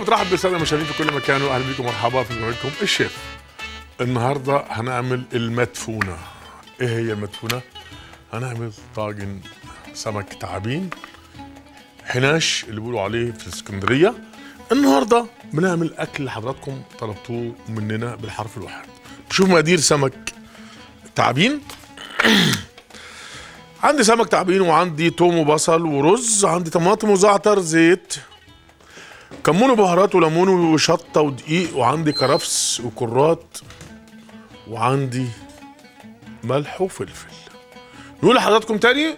بترحب بالساده المشاهدين في كل مكان واهلا بكم مرحبا في برنامجكم الشيف النهارده هنعمل المدفونه ايه هي المدفونه هنعمل طاجن سمك تعابين حناش اللي بيقولوا عليه في اسكندريه النهارده بنعمل اكل حضراتكم طلبتوه مننا بالحرف الواحد شوف مقادير سمك تعابين عندي سمك تعابين وعندي توم وبصل ورز عندي طماطم وزعتر زيت كمون وبهارات وليمون وشطه ودقيق وعندي كرفس وكرات وعندي ملح وفلفل نقول لحضراتكم تاني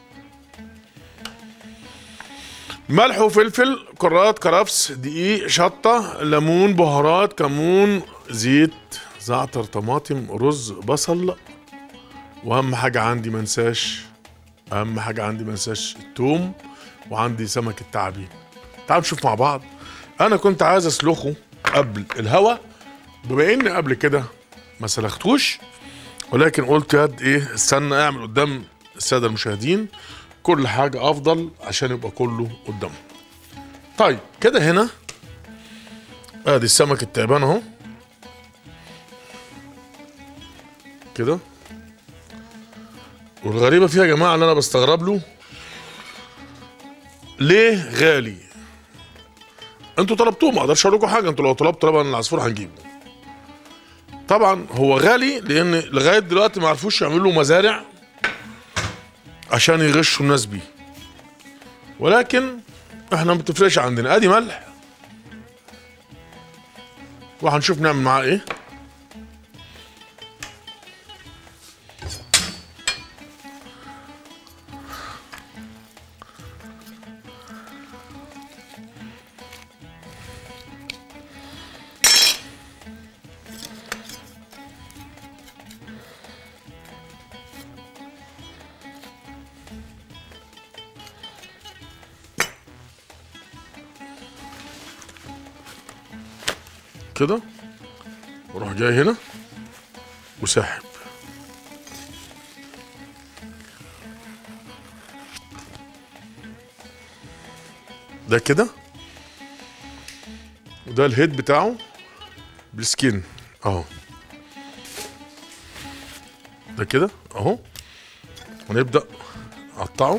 ملح وفلفل كرات كرفس دقيق شطه ليمون بهارات كمون زيت زعتر طماطم رز بصل واهم حاجه عندي منساش اهم حاجه عندي منساش التوم وعندي سمك التعابين تعالوا نشوف مع بعض انا كنت عايز اسلخه قبل الهوا بما ان قبل كده ما سلختوش ولكن قلت ياد ايه استنى اعمل قدام الساده المشاهدين كل حاجه افضل عشان يبقى كله قدامهم طيب كده هنا ادي السمك التعبان اهو كده والغريبه فيها يا جماعه اللي انا بستغرب له ليه غالي انتوا طلبتوه ما اقدرش اقول لكم حاجه انتوا لو طلبتوا طبعا العصفور هنجيبه طبعا هو غالي لان لغايه دلوقتي ما عرفوش يعملوا له مزارع عشان يغشوا الناس بيه ولكن احنا ما بتفرقش عندنا ادي ملح وهنشوف نعمل معاه ايه كده واروح جاي هنا وساحب ده كده وده الهيد بتاعه بالسكين اهو ده كده اهو ونبدا اقطعه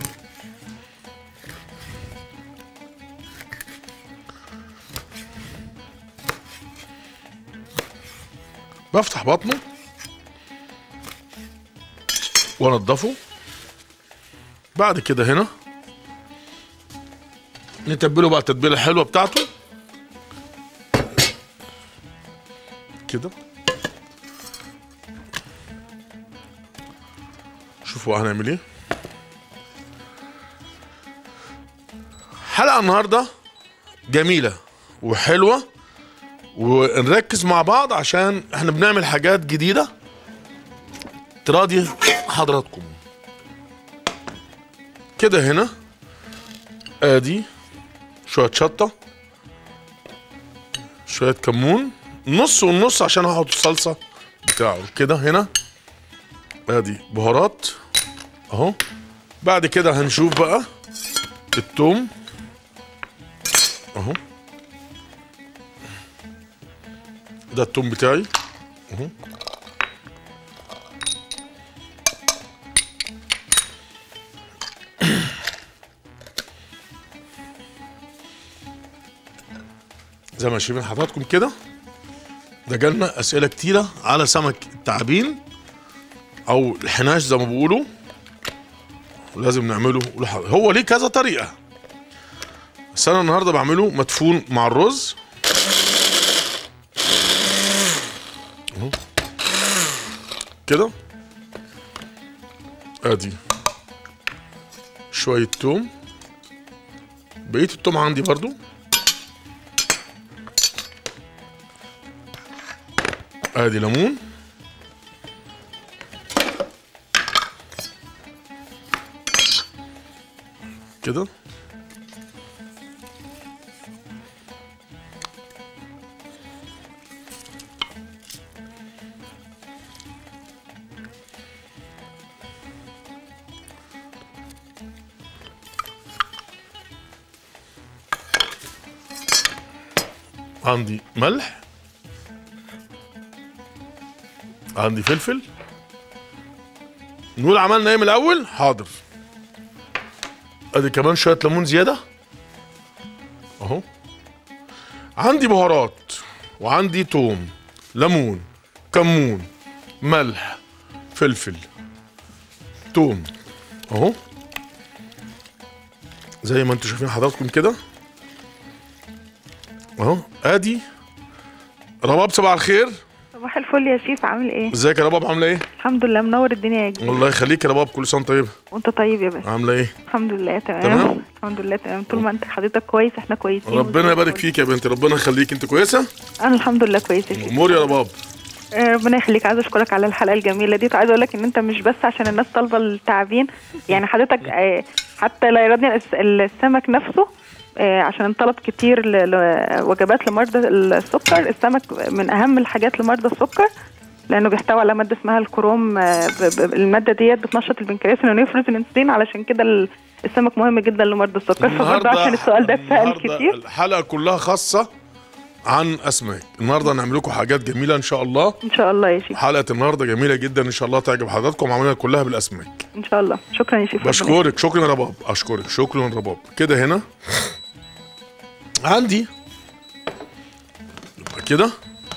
بفتح بطنه وانضفه بعد كده هنا نتبله بقى التتبيله الحلوه بتاعته كده شوفوا هنعمل ايه حلقه النهارده جميله وحلوه ونركز مع بعض عشان احنا بنعمل حاجات جديدة تراضي حضراتكم كده هنا ادي شوية شطة شوية كمون نص والنص عشان هحط الصلصة بتاعه كده هنا ادي بهارات اهو بعد كده هنشوف بقى التوم اهو ده التوم بتاعي اهو زي ما شايفين حضراتكم كده ده جالنا اسئله كتيره على سمك التعابين او الحناش زي ما بيقولوا لازم نعمله هو ليه كذا طريقه بس انا النهارده بعمله مدفون مع الرز كده ادي شوية توم بقية التوم عندي برضو ادي ليمون كده عندي ملح عندي فلفل نقول عملنا ايه من الاول حاضر ادي كمان شويه ليمون زياده اهو عندي بهارات وعندي توم ليمون كمون ملح فلفل توم اهو زي ما انتم شايفين حضراتكم كده اهو ادي رباب صباح الخير صباح الفل يا شيف عامل ايه؟ ازيك يا رباب عامله ايه الحمد لله منور الدنيا يا جدع الله يخليك يا رباب كل سنه وانت طيبه وانت طيب يا باشا عامله ايه الحمد لله تمام, تمام؟ الحمد لله تمام طول ما انت حضرتك كويس احنا كويسين ربنا وزي يبارك الفل. فيك يا بنتي ربنا يخليك انت كويسه انا الحمد لله كويسه يا شيف امور يا رباب آه، ربنا يخليك عايزه اشكرك على الحلقه الجميله دي عايزه اقول لك ان انت مش بس عشان الناس طالبه التعابين يعني حضرتك آه، حتى لا يردني الس- السمك نفسه آه، عشان طلب كتير ل- لوجبات لمرضى السكر السمك من اهم الحاجات لمرضى السكر لانه بيحتوي على ماده اسمها الكروم آه، ب- ب- الماده ديت بتنشط البنكرياس انه يفرز الانسولين علشان كده ال- السمك مهم جدا لمرضى السكر فبرضه عشان السؤال ده اتسال النهاردة كتير الحلقه كلها خاصه عن اسماك النهارده هنعمل لكم حاجات جميله ان شاء الله ان شاء الله يا شيف حلقه النهارده جميله جدا ان شاء الله تعجب حضراتكم عملنا كلها بالاسماك ان شاء الله شكرا يا شيف ربنا بشكرك شكرا يا رباب اشكرك شكرا رباب كده هنا عندي يبقى كده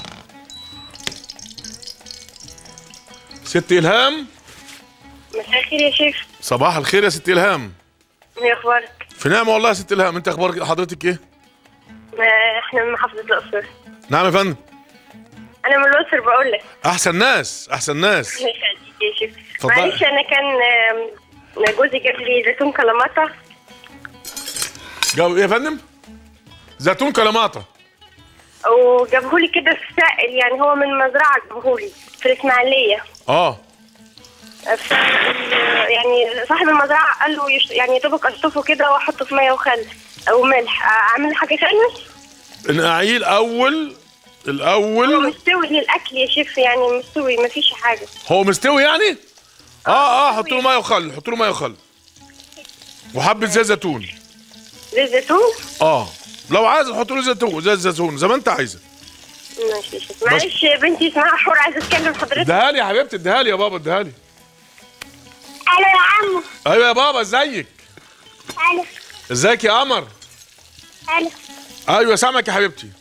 ست الهام مساء الخير يا شيخ صباح الخير يا ست الهام ايه اخبارك؟ في نعمه والله يا ست الهام انت اخبارك حضرتك ايه آه، احنا من محافظة الأقصر نعم يا فندم أنا من الأقصر بقول لك احسن ناس احسن ناس الله يخليك يا شيخ اتفضلي. معلش أنا كان آم، جوزي جاب لي زيتون كلاماتا جاوب ايه يا فندم زيتون كلاماتا وجابهولي كده في سائل يعني هو من مزرعة جابهولي في الإسماعيلية اه ف يعني صاحب المزرعة قال له يش... يعني يا دوبك أشطفه كده وأحطه في مية وخل وملح أعمل حاجة تانية؟ نقعيه الاول هو الاول مستوي للأكل يا شيف يعني مستوي مفيش حاجة هو مستوي يعني اه اه حط له ميه وخل حط له ميه وخل وحبه زيت زيتون زيت زيتون اه لو عايز تحط له زيتون زيت زيتون زي ما انت عايزه ماشي يا شيف معلش بنتي اسمها حور عايزة أتكلم حضرتك اديها لي يا حبيبتي اديها لي يا بابا اديها لي الو يا عمو ايوه يا بابا ازيك الو ازيك يا قمر الو ايوه سامعك يا حبيبتي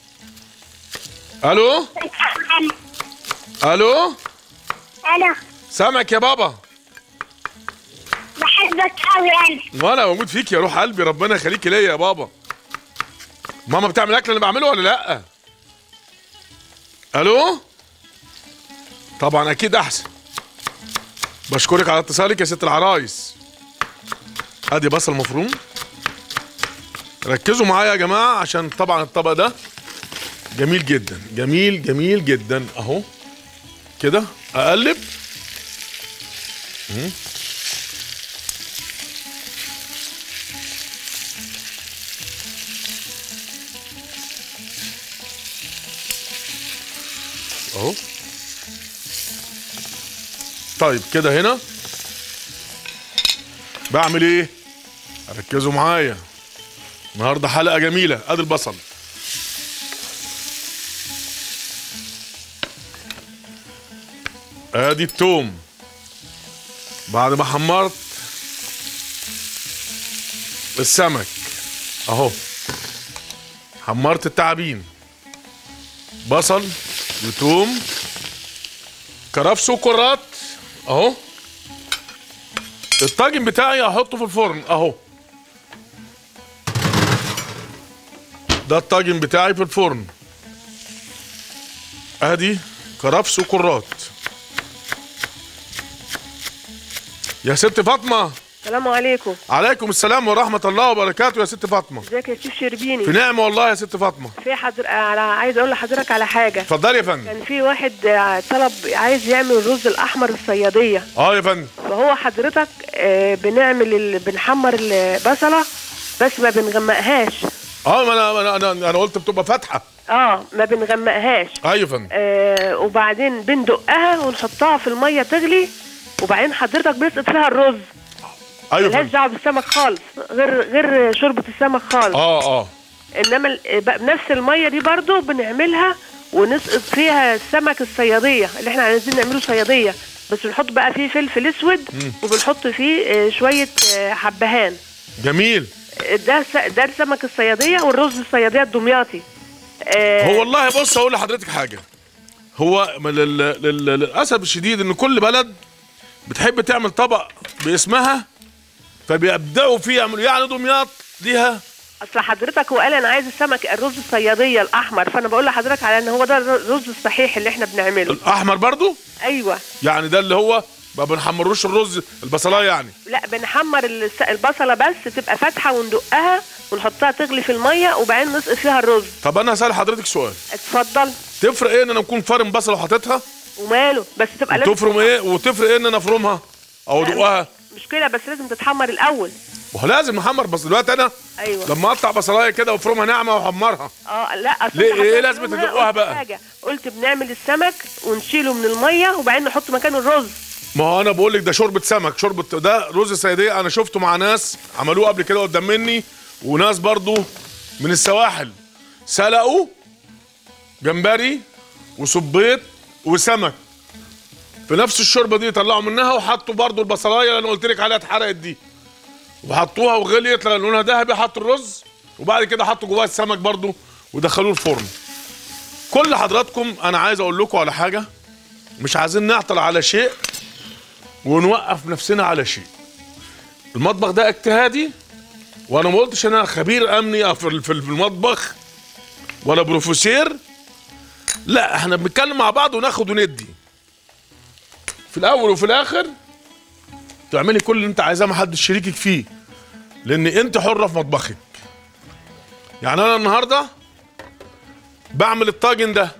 الو الو الو سامعك يا بابا بحبك قوي انا وانا موجود فيك يا روح قلبي ربنا يخليكي ليا يا بابا ماما بتعمل الاكل اللي بعمله ولا لا الو طبعا اكيد احسن بشكرك على اتصالك يا ست العرايس ادي بصل مفروم ركزوا معايا يا جماعه عشان طبعا الطبق ده جميل جدا جميل جميل جدا اهو كده اقلب مم. اهو طيب كده هنا بعمل ايه ركزوا معايا النهارده حلقه جميله ادي البصل ادي التوم بعد ما حمرت السمك اهو حمرت التعابين بصل وتوم كرفس وكرات اهو الطاجن بتاعي هحطه في الفرن اهو ده الطاجن بتاعي في الفرن ادي كرفس وكرات يا ست فاطمه السلام عليكم عليكم السلام ورحمه الله وبركاته يا ست فاطمه ازيك يا شيف شربيني في نعمه والله يا ست فاطمه في حضر... على عايز اقول لحضرتك على حاجه اتفضلي يا فندم كان في واحد آه، طلب عايز يعمل الرز الاحمر الصياديه اه يا فندم فهو حضرتك آه، بنعمل ال... بنحمر البصله بس ما بنغمقهاش اه ما انا انا انا, أنا قلت بتبقى فاتحه اه ما بنغمقهاش ايوه يا فندم آه وبعدين بندقها ونحطها في الميه تغلي وبعدين حضرتك بنسقط فيها الرز ايوه يا ملهاش فندم دعوه بالسمك خالص غير غير شوربه السمك خالص اه اه انما ال- ب- بنفس الميه دي برضو بنعملها ونسقط فيها السمك الصياديه اللي احنا عايزين نعمله صياديه بس بنحط بقى فيه فلفل اسود وبنحط فيه آه، شويه آه، حبهان جميل آه، ده س- ده السمك الصياديه والرز الصياديه الدمياطي آه، هو والله بص اقول لحضرتك حاجه هو م- لل- لل- للاسف الشديد ان كل بلد بتحب تعمل طبق باسمها فبيبداوا فيه يعملوا يعني دمياط ليها اصل حضرتك هو قال انا عايز السمك الرز الصياديه الاحمر فانا بقول لحضرتك على ان هو ده الرز الصحيح اللي احنا بنعمله الاحمر برضو ايوه يعني ده اللي هو ما بنحمروش الرز البصلايه يعني لا بنحمر الس- البصله بس تبقى فاتحه وندقها ونحطها تغلي في الميه وبعدين نسقط فيها الرز طب انا هسال حضرتك سؤال اتفضل تفرق ايه ان انا اكون فارم بصله وحاططها وماله بس تبقى لازم وتفرم ايه وتفرق ايه ان انا افرمها او ادقها مش كده بس لازم تتحمر الاول ما هو لازم نحمر بس دلوقتي انا ايوه لما اقطع بصلايه كده وافرمها ناعمه واحمرها اه لا اصل ليه- أنت إيه حضرتك لازمة يومها تدقوها قلت بقى؟ حاجة. قلت بنعمل السمك ونشيله من الميه وبعدين نحط مكانه الرز ما هو انا بقول لك ده شوربه سمك شوربه ده رز صياديه انا شفته مع ناس عملوه قبل كده قدام مني وناس برضو من السواحل سلقوا جمبري وصبيط وسمك في نفس الشوربه دي طلعوا منها وحطوا برضو البصلايه اللي انا قلت لك عليها اتحرقت دي وحطوها وغليت لغاية لونها ذهبي حطوا الرز وبعد كده حطوا جواها السمك برضو ودخلوه الفرن كل حضراتكم انا عايز اقول لكم على حاجه مش عايزين نعطل على شيء ونوقف نفسنا على شيء المطبخ ده اجتهادي وانا ما قلتش انا خبير امني في في المطبخ ولا بروفيسير لا احنا بنتكلم مع بعض وناخد وندي في الاول وفي الاخر تعملي كل اللي انت عايزاه ما حدش شريكك فيه لان انت حره في مطبخك يعني انا النهارده بعمل الطاجن ده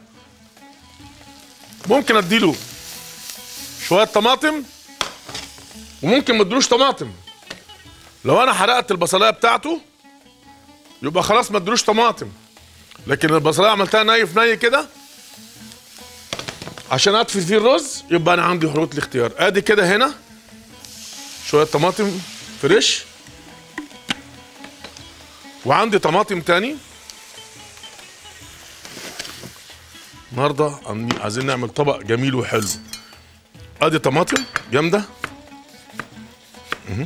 ممكن اديله شويه طماطم وممكن ما ادلوش طماطم لو انا حرقت البصلايه بتاعته يبقى خلاص ما ادلوش طماطم لكن البصلايه عملتها ني في ني كده عشان اطفي فيه الرز يبقى انا عندي حريه الاختيار ادي كده هنا شويه طماطم فريش وعندي طماطم تاني النهارده عاملين- عايزين نعمل طبق جميل وحلو ادي طماطم جامده مهم.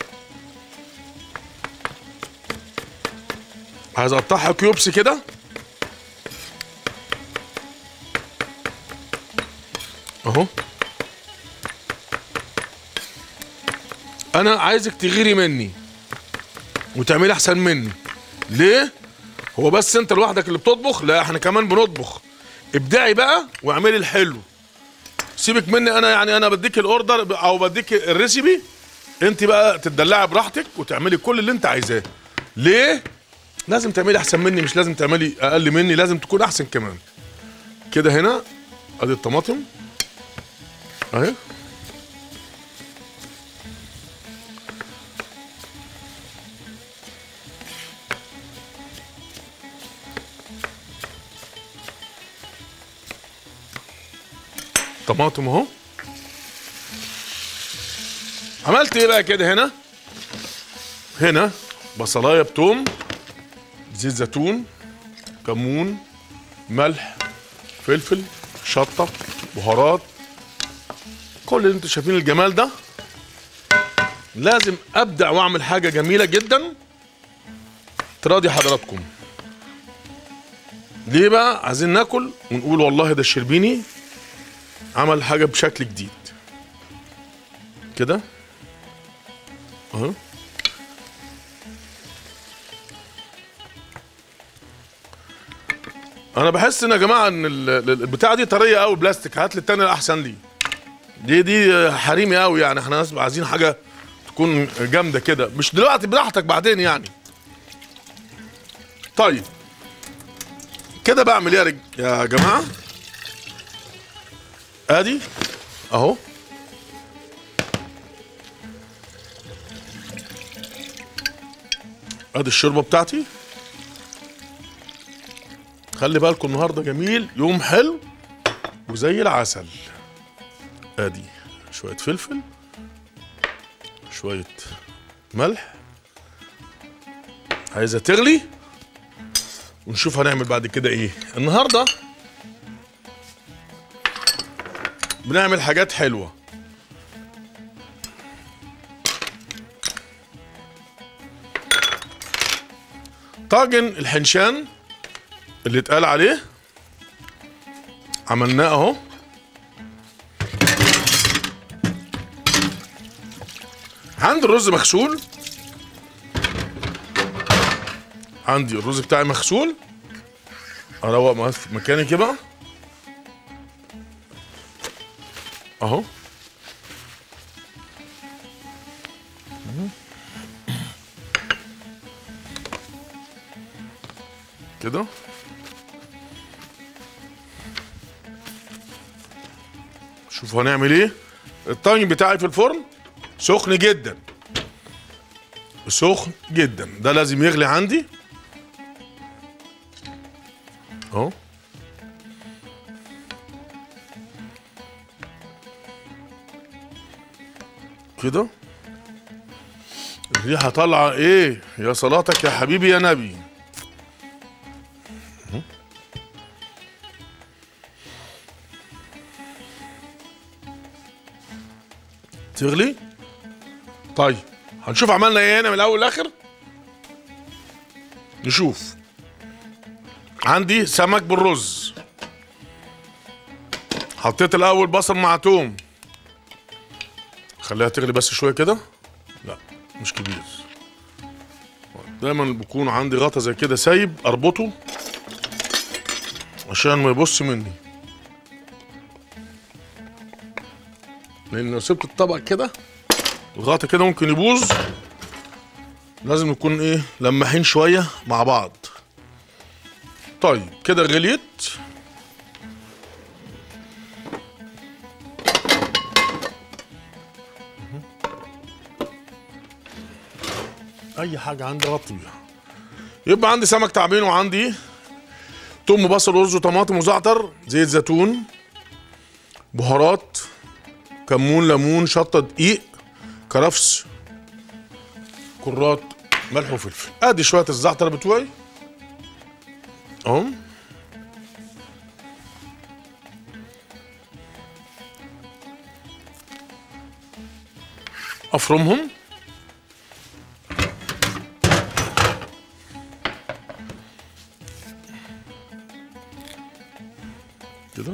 عايز اقطعها كيوبس كده اهو انا عايزك تغيري مني وتعملي احسن مني ليه هو بس انت لوحدك اللي بتطبخ لا احنا كمان بنطبخ ابدعي بقى واعملي الحلو سيبك مني انا يعني انا بديك الاوردر او بديك الريسيبي انت بقى تدلعي براحتك وتعملي كل اللي انت عايزاه ليه لازم تعملي احسن مني مش لازم تعملي اقل مني لازم تكون احسن كمان كده هنا ادي الطماطم اهي طماطم اهو عملت ايه بقى كده هنا هنا بصلايه بتوم زيت زيتون كمون ملح فلفل شطه بهارات كل اللي انتوا شايفين الجمال ده لازم ابدع واعمل حاجه جميله جدا تراضي حضراتكم ليه بقى عايزين ناكل ونقول والله ده الشربيني عمل حاجه بشكل جديد كده اهو انا بحس ان يا جماعه ان ال- ال- البتاعه دي طريه قوي بلاستيك هات لي التاني الاحسن لي دي دي حريمي قوي يعني احنا ناس عايزين حاجه تكون جامده كده مش دلوقتي براحتك بعدين يعني طيب كده بعمل ايه يا رج- يا جماعه ادي اهو ادي الشوربه بتاعتي خلي بالكم النهارده جميل يوم حلو وزي العسل ادي شويه فلفل شويه ملح عايزه تغلي ونشوف هنعمل بعد كده ايه النهارده بنعمل حاجات حلوه طاجن الحنشان اللي اتقال عليه عملناه اهو عندي الرز مغسول عندي الرز بتاعي مغسول اروق مع- في مكاني كده اهو كده شوفوا هنعمل ايه الطاجن بتاعي في الفرن سخن جدا سخن جدا ده لازم يغلي عندي اهو كده الريحة طالعة ايه يا صلاتك يا حبيبي يا نبي اهو. تغلي طيب هنشوف عملنا ايه هنا من الاول للاخر نشوف عندي سمك بالرز حطيت الاول بصل مع توم خليها تغلي بس شويه كده لا مش كبير دايما بيكون عندي غطا زي كده سايب اربطه عشان ما يبص مني لان لو سبت الطبق كده الغطا كده ممكن يبوظ لازم نكون ايه لماحين شويه مع بعض طيب كده غليت اي حاجه عندي غطيها يبقى عندي سمك تعبين وعندي توم وبصل ورز وطماطم وزعتر زيت زيتون بهارات كمون ليمون شطه دقيق كرفس كرات ملح وفلفل ادي شويه الزعتر بتوعي اهو افرمهم كده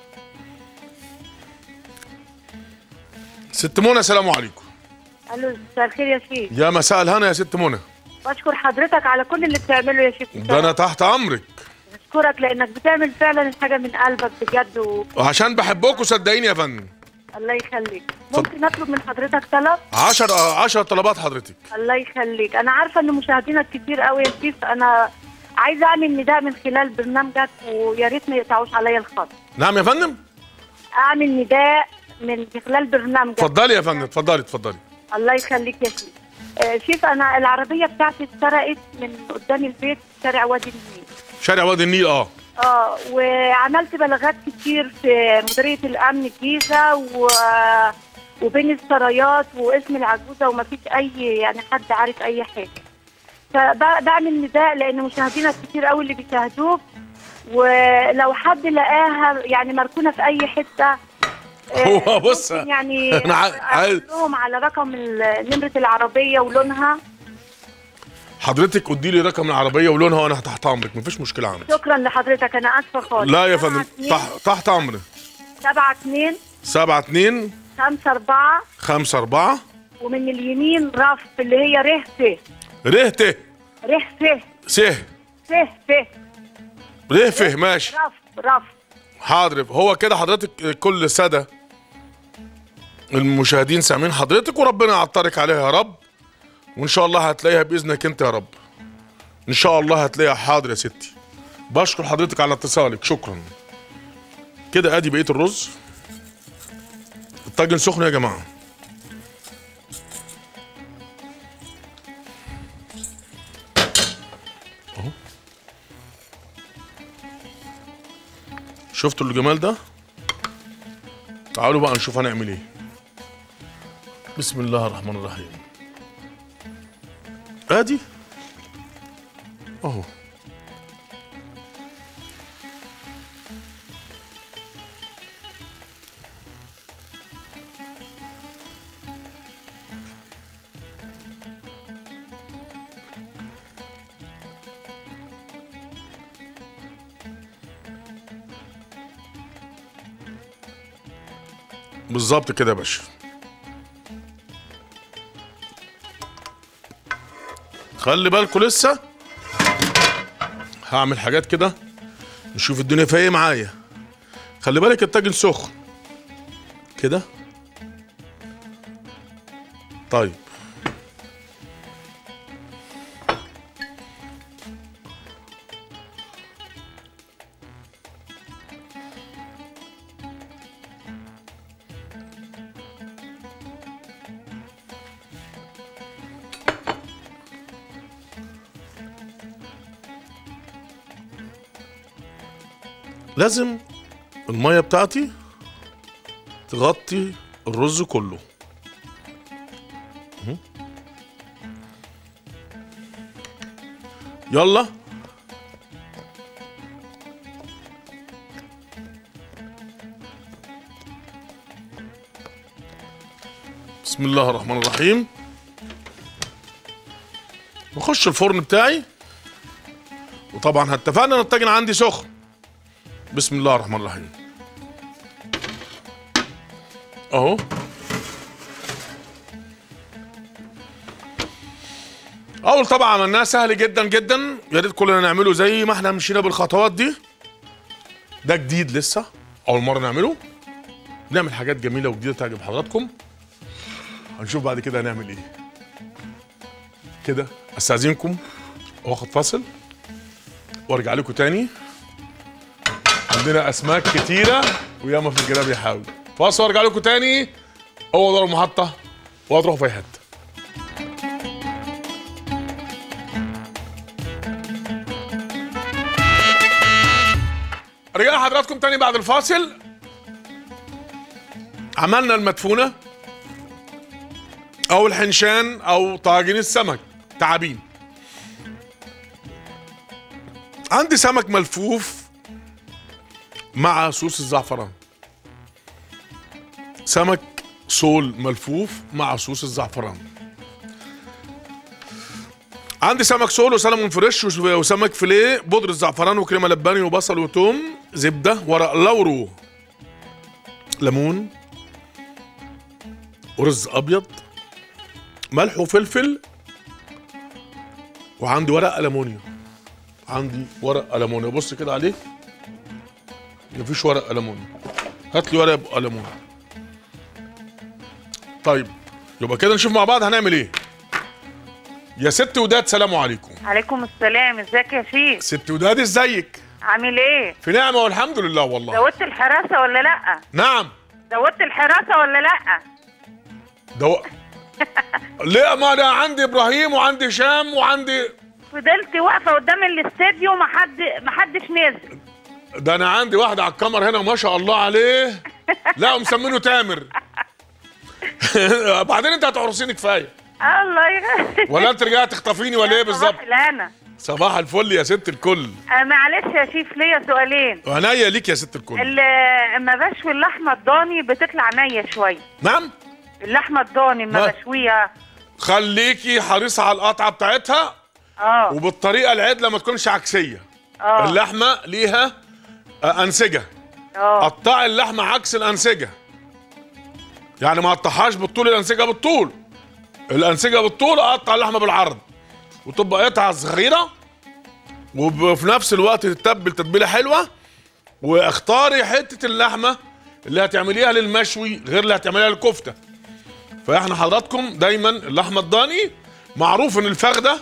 ست منى السلام عليكم الو مساء الخير يا شيخ يا مساء الهنا يا ست منى بشكر حضرتك على كل اللي بتعمله يا شيخ ده انا تحت امرك بشكرك لانك بتعمل فعلا الحاجه من قلبك بجد و... وعشان بحبكم صدقيني يا فندم الله يخليك ممكن اطلب من حضرتك طلب 10 10 طلبات حضرتك الله يخليك انا عارفه ان مشاهدينك كتير قوي يا شيخ انا عايزه اعمل نداء من خلال برنامجك ويا ريت ما يقطعوش عليا الخط نعم يا فندم اعمل نداء من خلال برنامجك اتفضلي يا فندم اتفضلي اتفضلي الله يخليك يا شيخ آه، شيف انا العربيه بتاعتي اتسرقت من قدام البيت شارع وادي النيل شارع وادي النيل اه اه وعملت بلاغات كتير في مديريه الامن الجيزه و... وبين السرايات واسم العجوزه وما فيش اي يعني حد عارف اي حاجه فبعمل نداء لان مشاهدينا كتير قوي اللي بيشاهدوك ولو حد لقاها يعني مركونه في اي حته آه، هو بص، ممكن يعني أنا عايز- عايز- أقول لهم على رقم ال- نمره العربيه ولونها حضرتك ادي لي رقم العربيه ولونها وانا تحت امرك مفيش مشكله عندي شكرا لحضرتك انا اسفه خالص لا يا فندم تحت تحت امرك 7 2 7 2 5 4 5 4 ومن اليمين رف اللي هي ره ف ر ت ره ف س ف ف ر ف ماشي رف رف حاضر هو كده حضرتك كل الساده المشاهدين سامعين حضرتك وربنا يعطرك عليها يا رب وان شاء الله هتلاقيها باذنك انت يا رب ان شاء الله هتلاقيها حاضر يا ستي بشكر حضرتك على اتصالك شكرا كده ادي بقيه الرز الطاجن سخن يا جماعه اهو شفتوا الجمال ده تعالوا بقى نشوف هنعمل ايه بسم الله الرحمن الرحيم ادي اهو بالظبط كده يا باشا خلي بالكوا لسه هعمل حاجات كده نشوف الدنيا فيها ايه معايا خلي بالك الطاجن سخن كده طيب لازم المية بتاعتي تغطي الرز كله مهم. يلا بسم الله الرحمن الرحيم بخش الفرن بتاعي وطبعا اتفقنا ان الطاجن عندي سخن بسم الله الرحمن الرحيم اهو اول طبعا عملناه سهل جدا جدا يا ريت كلنا نعمله زي ما احنا مشينا بالخطوات دي ده جديد لسه اول مره نعمله نعمل حاجات جميله وجديده تعجب حضراتكم هنشوف بعد كده هنعمل ايه كده استاذنكم واخد فاصل وارجع لكم تاني عندنا اسماك كتيره وياما في الجناب يحاول فاصل وارجع لكم تاني هو دار المحطه وهتروحوا في اي حته رجعنا حضراتكم تاني بعد الفاصل عملنا المدفونه او الحنشان او طاجن السمك تعابين عندي سمك ملفوف مع صوص الزعفران سمك صول ملفوف مع صوص الزعفران عندي سمك صول وسلمون فريش وش- وسمك فيليه بودرة زعفران وكريمة لباني وبصل وتوم زبدة ورق لورو ليمون ورز أبيض ملح وفلفل وعندي ورق ألمونيوم عندي ورق ألمونيوم بص كده عليه مفيش ورق ألمونيوم هات لي ورق ألمونيوم طيب يبقى كده نشوف مع بعض هنعمل ايه يا ست وداد سلام عليكم عليكم السلام ازيك يا شيخ ست وداد ازيك عامل ايه في نعمة والحمد لله والله زودت الحراسه ولا لا نعم زودت الحراسه ولا لا دو... لا ما انا عندي ابراهيم وعندي هشام وعندي فضلت واقفه قدام الاستديو ما حد ما حدش نزل ده انا عندي واحد على الكاميرا هنا ما شاء الله عليه لا ومسمينه تامر بعدين انت هتعرسيني كفايه الله يغ... ولا انت رجعت تخطفيني ولا ايه بالظبط لا انا صباح الفل يا ست الكل آه معلش يا شيف ليا سؤالين عينيا ليك يا ست الكل ال- اما بشوي اللحمه الضاني بتطلع نيه شويه نعم اللحمه الضاني اما ما- بشويها خليكي حريصة على القطعة بتاعتها اه وبالطريقة العدلة ما تكونش عكسية اه اللحمة ليها آه، أنسجة اه قطعي اللحمة عكس الأنسجة يعني ما قطعهاش بالطول الأنسجة بالطول الأنسجة بالطول أقطع اللحمة بالعرض وتبقى قطعة صغيرة وفي نفس الوقت تتبل تتبيلة حلوة واختاري حتة اللحمة اللي هتعمليها للمشوي غير اللي هتعمليها للكفتة فاحنا حضراتكم دايما اللحمة الضاني معروف ان الفخدة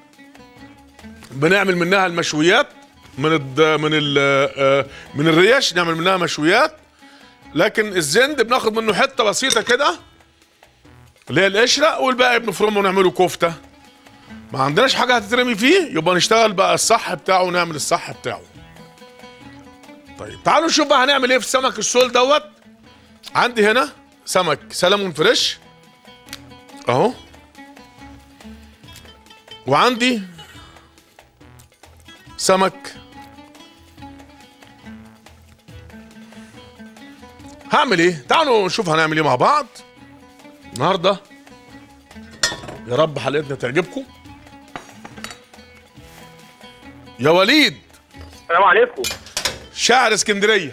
بنعمل منها المشويات من الد... من ال... آه، من الريش نعمل منها مشويات لكن الزند بناخد منه حته بسيطه كده اللي هي القشره والباقي بنفرمه ونعمله كفته ما عندناش حاجه هتترمي فيه يبقى نشتغل بقى الصح بتاعه ونعمل الصح بتاعه طيب تعالوا نشوف بقى هنعمل ايه في السمك السول دوت عندي هنا سمك سلمون فريش اهو وعندي سمك هعمل ايه تعالوا نشوف هنعمل ايه مع بعض النهارده يا رب حلقتنا تعجبكم يا وليد السلام عليكم شاعر اسكندريه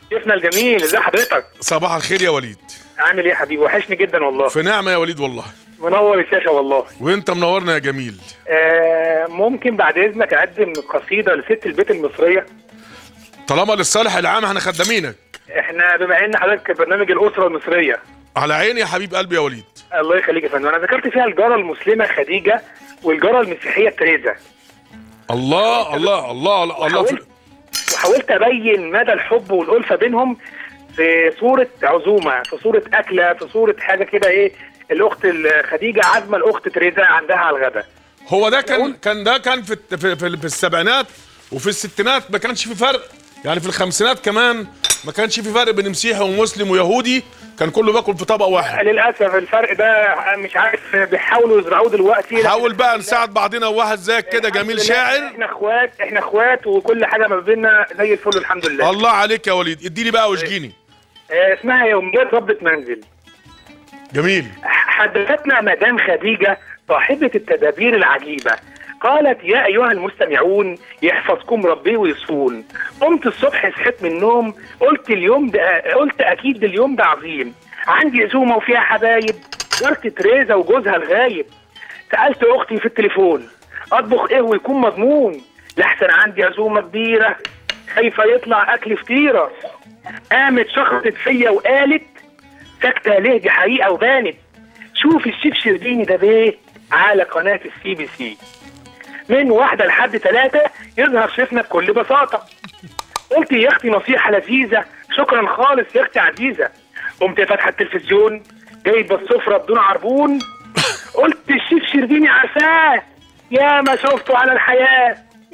شيفنا الجميل ازي حضرتك صباح الخير يا وليد عامل ايه يا حبيبي وحشني جدا والله في نعمه يا وليد والله منور الشاشه والله وانت منورنا يا جميل آه ممكن بعد اذنك اقدم قصيده لست البيت المصريه طالما للصالح العام احنا خدامينك احنا بما ان حضرتك برنامج الاسره المصريه على عيني يا حبيب قلبي يا وليد الله يخليك يا فندم انا ذكرت فيها الجاره المسلمه خديجه والجاره المسيحيه تريزا الله الله الله الله, الله في... وحاولت وحاولت ابين مدى الحب والالفه بينهم في صوره عزومه في صوره اكله في صوره حاجه كده ايه الاخت خديجه عازمه الاخت تريزا عندها على الغداء هو ده كان كان ده كان في الت- في, في, في السبعينات وفي الستينات ما كانش في فرق يعني في الخمسينات كمان ما كانش في فرق بين مسيحي ومسلم ويهودي كان كله باكل في طبق واحد للاسف الفرق ده مش عارف بيحاولوا يزرعوه دلوقتي حاول بقى نساعد بعضنا وواحد زيك كده جميل الحمد لله شاعر احنا اخوات احنا اخوات وكل حاجه ما بيننا زي الفل الحمد لله الله عليك يا وليد اديني بقى واشجيني آه، اسمها يوميات ربة منزل جميل حدثتنا مدام خديجة صاحبة التدابير العجيبة قالت يا أيها المستمعون يحفظكم ربي ويصفون قمت الصبح صحيت من النوم قلت اليوم ده قلت أكيد اليوم ده عظيم عندي عزومة وفيها حبايب جارت تريزا وجوزها الغايب سألت أختي في التليفون أطبخ إيه ويكون مضمون لحسن عندي عزومة كبيرة خايفة يطلع أكل فطيرة قامت شخصت فيا وقالت ساكتة ليه دي حقيقة وبانت شوف الشيف شربيني ده بيه على قناة السي بي سي من واحدة لحد ثلاثة يظهر شيفنا بكل بساطة قلت يا اختي نصيحة لذيذة شكرا خالص يا اختي عزيزة قمت فاتحة التلفزيون جايبة السفرة بدون عربون قلت الشيف شربيني عارفاه يا ما شفته على الحياة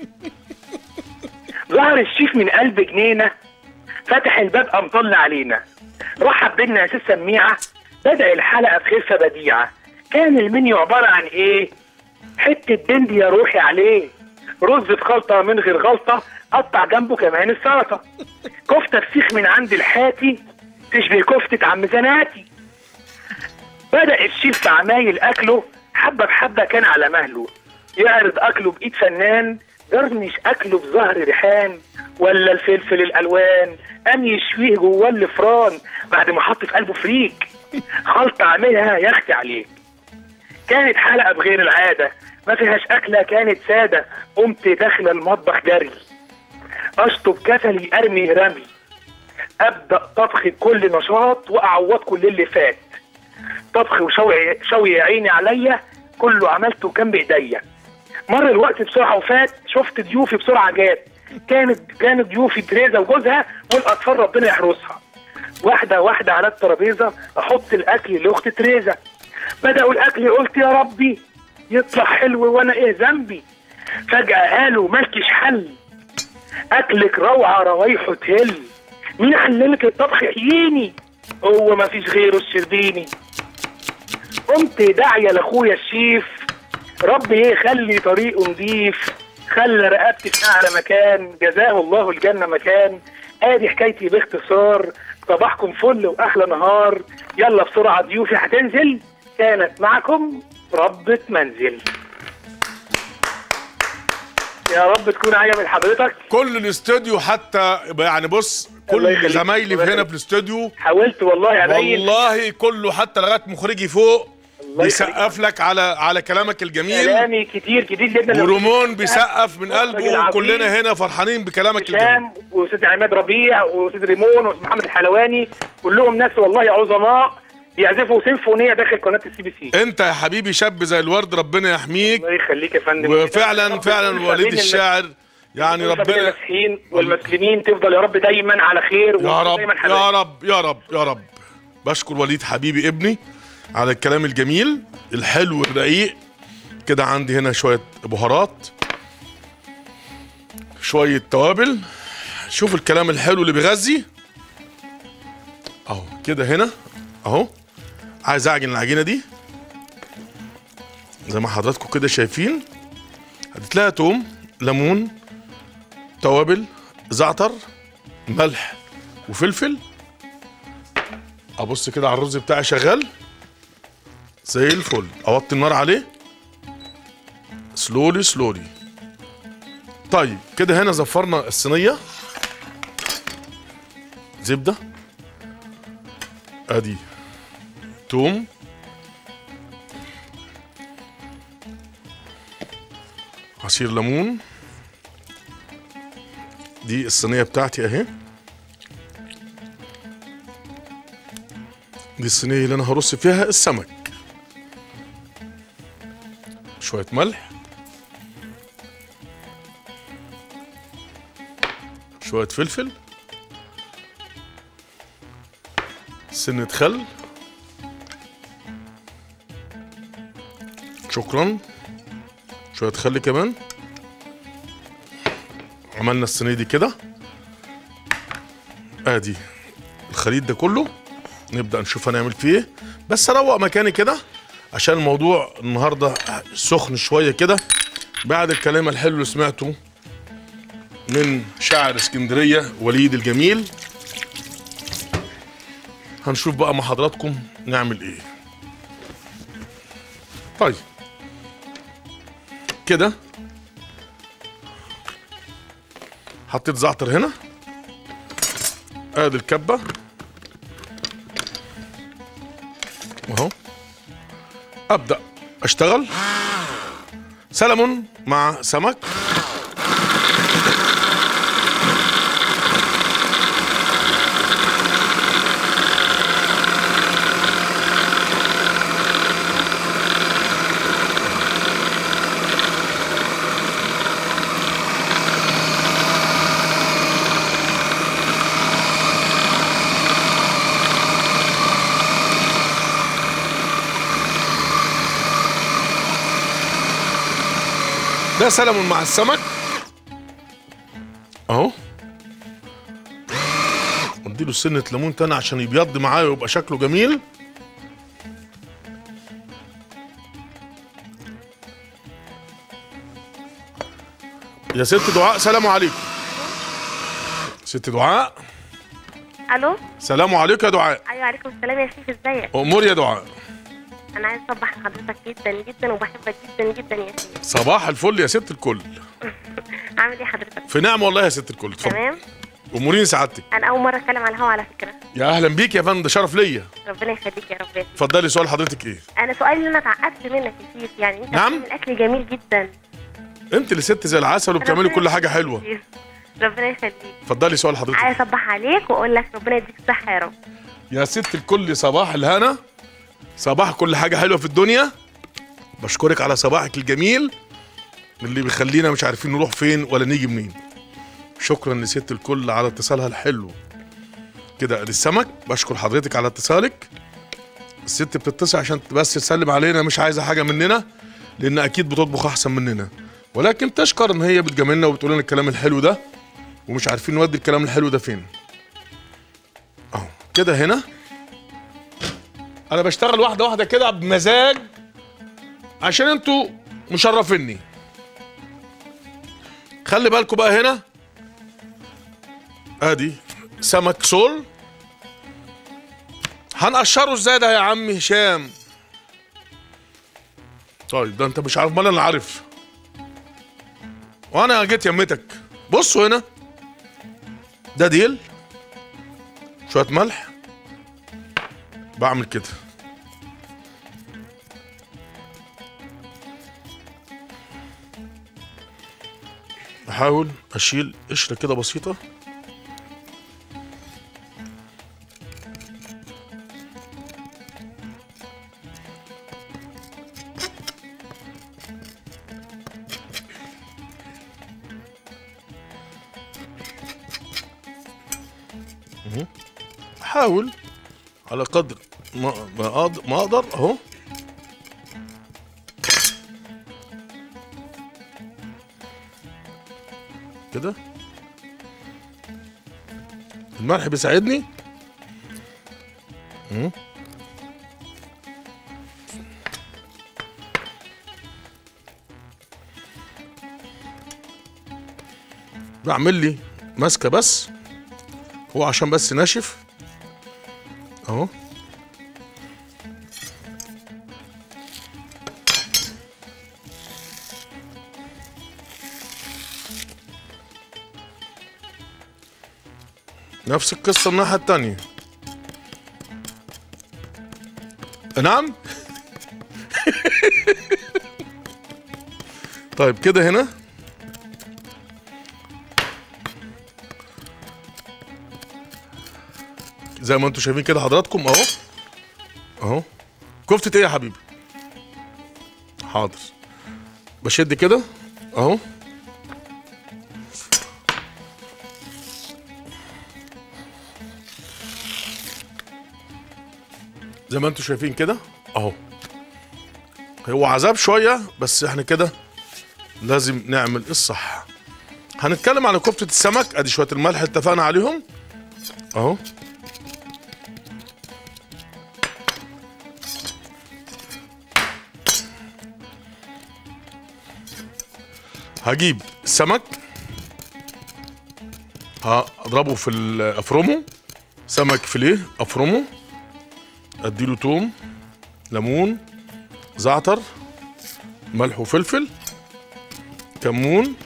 ظهر الشيف من قلب جنينة فتح الباب قام طل علينا رحب بينا يا سيد سميعة بدأ الحلقة بخفة بديعة كان المنيو عبارة عن ايه حتة بند يا روحي عليه رز بخلطة من غير غلطة قطع جنبه كمان السلطة كفتة فسيخ من عند الحاتي تشبه كفتة عم زناتي بدأ الشيف في عمايل أكله حبة بحبة كان على مهله يعرض أكله بإيد فنان جرنش أكله بظهر ريحان ولا الفلفل الألوان قام يشويه جواه الفران بعد ما حط في قلبه فريك خلطة عاملها يختي عليك كانت حلقة بغير العادة ما فيهاش أكلة كانت سادة قمت داخلة المطبخ جري أشطب كسلي أرمي رمي أبدأ طبخ بكل نشاط وأعوض كل اللي فات طبخ وشوي شوي يا عيني عليا كله عملته كان بإيديا مر الوقت بسرعة وفات شفت ضيوفي بسرعة جات كانت كانت ضيوفي تريزا وجوزها والأطفال ربنا يحرسها واحدة واحدة على الترابيزة أحط الأكل لأخت تريزا بدأوا الأكل قلت يا ربي يطلع حلو وأنا إيه ذنبي فجأة قالوا مالكش حل أكلك روعة روايحه تهل مين علمك الطبخ حييني هو ما فيش غيره الشربيني قمت داعية لأخويا الشيف ربي ايه خلي طريقه نضيف خلى رقبتي في اعلى مكان جزاه الله الجنه مكان ادي حكايتي باختصار صباحكم فل واحلى نهار يلا بسرعه ضيوفي هتنزل كانت معكم ربة منزل يا رب تكون عجبت حضرتك كل الاستوديو حتى يعني بص الله كل يخليك. زمايلي الله هنا يخليك. في الاستوديو حاولت والله ابين والله كله حتى لغايه مخرجي فوق الله بيسقف لك على على كلامك الجميل كلامي كتير كتير جدا ورمون بيسقف من المخرج قلبه العظيم. وكلنا هنا فرحانين بكلامك الجميل هشام واستاذ عماد ربيع واستاذ ريمون واستاذ محمد الحلواني كلهم ناس والله عظماء بيعزفوا سيمفونيه داخل قناه السي بي سي انت يا حبيبي شاب زي الورد ربنا يحميك الله يخليك يا فندم وفعلا فعلا وليد الشاعر يعني ربنا المسيحيين والمسلمين تفضل يا رب دايما على خير يا رب ودايما يا حبايب. رب يا رب يا رب بشكر وليد حبيبي ابني على الكلام الجميل الحلو الرقيق كده عندي هنا شوية بهارات شوية توابل شوف الكلام الحلو اللي بيغذي اهو كده هنا اهو عايز اعجن العجينة دي زي ما حضراتكم كده شايفين هتلاقي توم ليمون توابل زعتر ملح وفلفل ابص كده على الرز بتاعي شغال زي الفل اوطي النار عليه سلولي سلولي طيب كده هنا زفرنا الصينيه زبده ادي توم عصير ليمون دي الصينيه بتاعتي اهي دي الصينيه اللي انا هرص فيها السمك شويه ملح شويه فلفل سنة خل شكرا شوية خل كمان عملنا الصينية دي كده ادي الخليط ده كله نبدأ نشوف هنعمل فيه ايه بس اروق مكاني كده عشان الموضوع النهارده سخن شوية كده بعد الكلام الحلو اللي سمعته من شاعر اسكندرية وليد الجميل هنشوف بقى مع حضراتكم نعمل ايه طيب كده حطيت زعتر هنا ادي الكبه اهو ابدا اشتغل سلمون مع سمك ده سلمون مع السمك اهو اديله سنة ليمون تاني عشان يبيض معايا ويبقى شكله جميل يا ست دعاء سلام عليكم ست دعاء الو سلام عليكم يا دعاء ايوه عليكم السلام يا شيخ ازيك امور يا دعاء انا عايز اصبح لحضرتك جدا جدا وبحبك جدا جدا يا شيخ صباح الفل يا ست الكل عامل ايه حضرتك في نعمه والله يا ست الكل اتفضل تمام امورين سعادتك انا اول مره اتكلم على الهوا على فكره يا اهلا بيك يا فندم ده شرف ليا ربنا يخليك يا رب اتفضلي سؤال حضرتك ايه انا سؤالي اللي انا اتعقدت منك يا شيخ يعني انت نعم؟ بتعمل اكل جميل جدا انت اللي ست زي العسل وبتعملي ربنا كل حاجه يخليك حلوه يا شيخ. ربنا يخليك اتفضلي سؤال حضرتك عايز اصبح عليك واقول لك ربنا يديك الصحه يا رب يا ست الكل صباح الهنا صباح كل حاجه حلوه في الدنيا بشكرك على صباحك الجميل اللي بيخلينا مش عارفين نروح فين ولا نيجي منين شكرا لست الكل على اتصالها الحلو كده ادي السمك بشكر حضرتك على اتصالك الست بتتصل عشان بس تسلم علينا مش عايزه حاجه مننا لان اكيد بتطبخ احسن مننا ولكن تشكر ان هي بتجاملنا وبتقول لنا الكلام الحلو ده ومش عارفين نودي الكلام الحلو ده فين اهو كده هنا انا بشتغل واحده واحده كده بمزاج عشان انتوا مشرفيني خلي بالكم بقى هنا ادي سمك سول هنقشره ازاي ده يا عم هشام طيب ده انت مش عارف ما انا اللي عارف وانا جيت يمتك بصوا هنا ده ديل شويه ملح بعمل كده بحاول اشيل قشره كده بسيطه مهم. احاول على قدر ما ما أقدر, ما اقدر اهو كده الملح بيساعدني مم. بعمل لي ماسكه بس هو عشان بس ناشف اهو نفس القصة الناحية التانية نعم طيب كده هنا زي ما انتم شايفين كده حضراتكم اهو اهو كفتة ايه يا حبيبي حاضر بشد كده اهو زي ما انتم شايفين كده اهو هو عذاب شويه بس احنا كده لازم نعمل الصح هنتكلم على كفتة السمك ادي شوية الملح اتفقنا عليهم اهو هجيب السمك هضربه في ال- افرمه سمك فيليه افرمه اديله توم ليمون زعتر ملح وفلفل كمون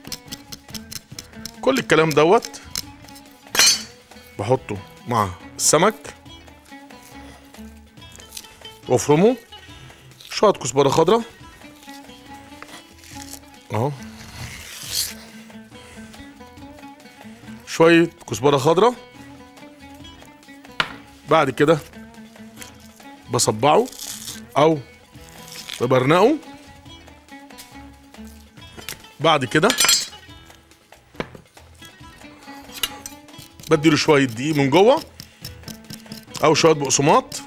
كل الكلام دوت بحطه مع السمك وافرمه شوية كزبرة خضراء اهو شوية كزبرة خضراء بعد كده بصبعه او ببرنقه بعد كده بديله شويه دقيق من جوه او شويه بقسماط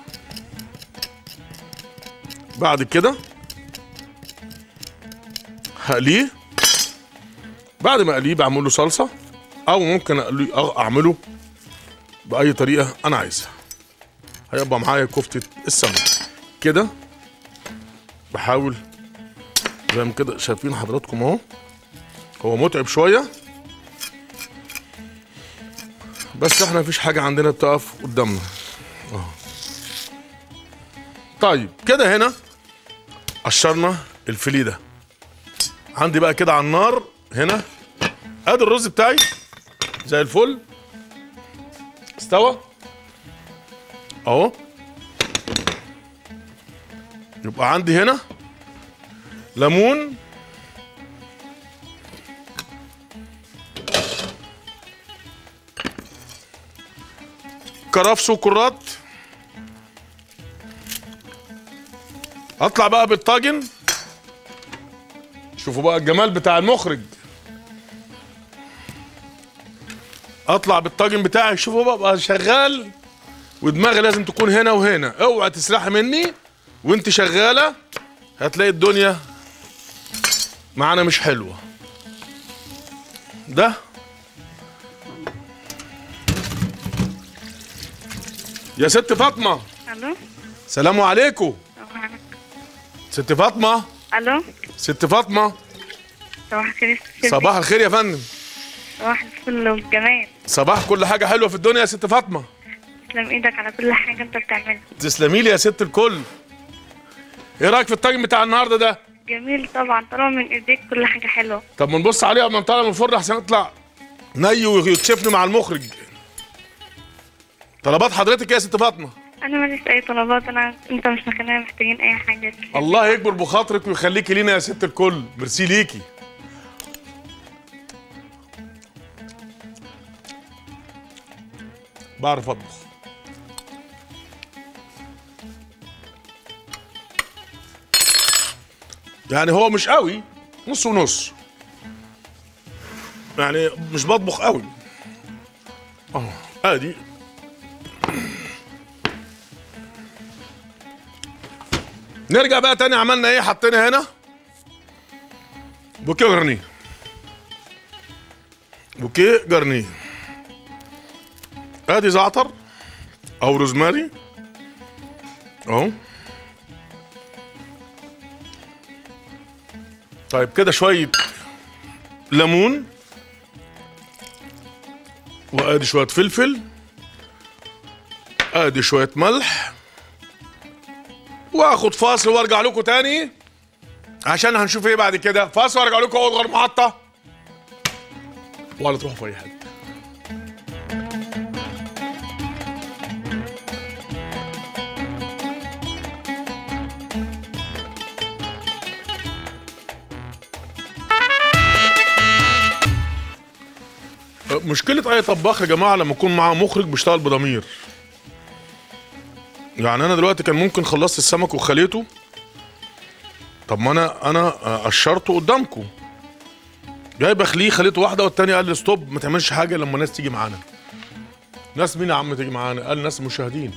بعد كده هقليه بعد ما اقليه بعمل له صلصه او ممكن أقليه- أغ- اعمله باي طريقه انا عايزها هيبقى معايا كفته السمك كده بحاول زي ما كده شايفين حضراتكم اهو هو متعب شويه بس احنا مفيش حاجه عندنا بتقف قدامنا اهو طيب كده هنا قشرنا الفيليه ده عندي بقى كده على النار هنا ادي الرز بتاعي زي الفل استوى اهو يبقى عندي هنا ليمون كرفس وكرات اطلع بقى بالطاجن شوفوا بقى الجمال بتاع المخرج اطلع بالطاجن بتاعي شوفوا بقى, بقى شغال ودماغي لازم تكون هنا وهنا اوعى تسرحي مني وانت شغاله هتلاقي الدنيا معانا مش حلوه ده يا ست فاطمه الو سلام عليكم ست فاطمه الو ست فاطمه صباح الخير يا ست صباح الخير يا فندم صباح الفل والجمال صباح كل حاجه حلوه في الدنيا يا ست فاطمه تسلم ايدك على كل حاجه انت بتعملها تسلمي لي يا ست الكل ايه رايك في الطاجن بتاع النهارده ده جميل طبعا طالما من ايديك كل حاجه حلوه طب ما نبص عليه قبل ما نطلع من الفرن عشان يطلع ني ويكشفني مع المخرج طلبات حضرتك يا ست فاطمه انا ماليش اي طلبات انا انت مش مخلينا محتاجين اي حاجه الله يكبر بخاطرك ويخليكي لينا يا ست الكل ميرسي ليكي بعرف اطبخ يعني هو مش قوي نص ونص يعني مش بطبخ قوي اه ادي نرجع بقى تاني عملنا ايه حطينا هنا بوكيه جرنيه بوكيه جرنيه ادي زعتر او روزماري اهو طيب كده شويه ليمون وادي شويه فلفل ادي شويه ملح واخد فاصل وارجع لكم تاني عشان هنشوف ايه بعد كده فاصل وارجع لكم اول محطه ولا تروحوا في اي حته مشكله اي طباخ يا جماعه لما يكون معاه مخرج بيشتغل بضمير يعني انا دلوقتي كان ممكن خلصت السمك وخليته طب ما انا انا قشرته قدامكم جاي بخليه خليته واحده والتاني قال لي ستوب ما تعملش حاجه لما الناس تيجي معانا ناس مين يا عم تيجي معانا قال ناس مشاهدين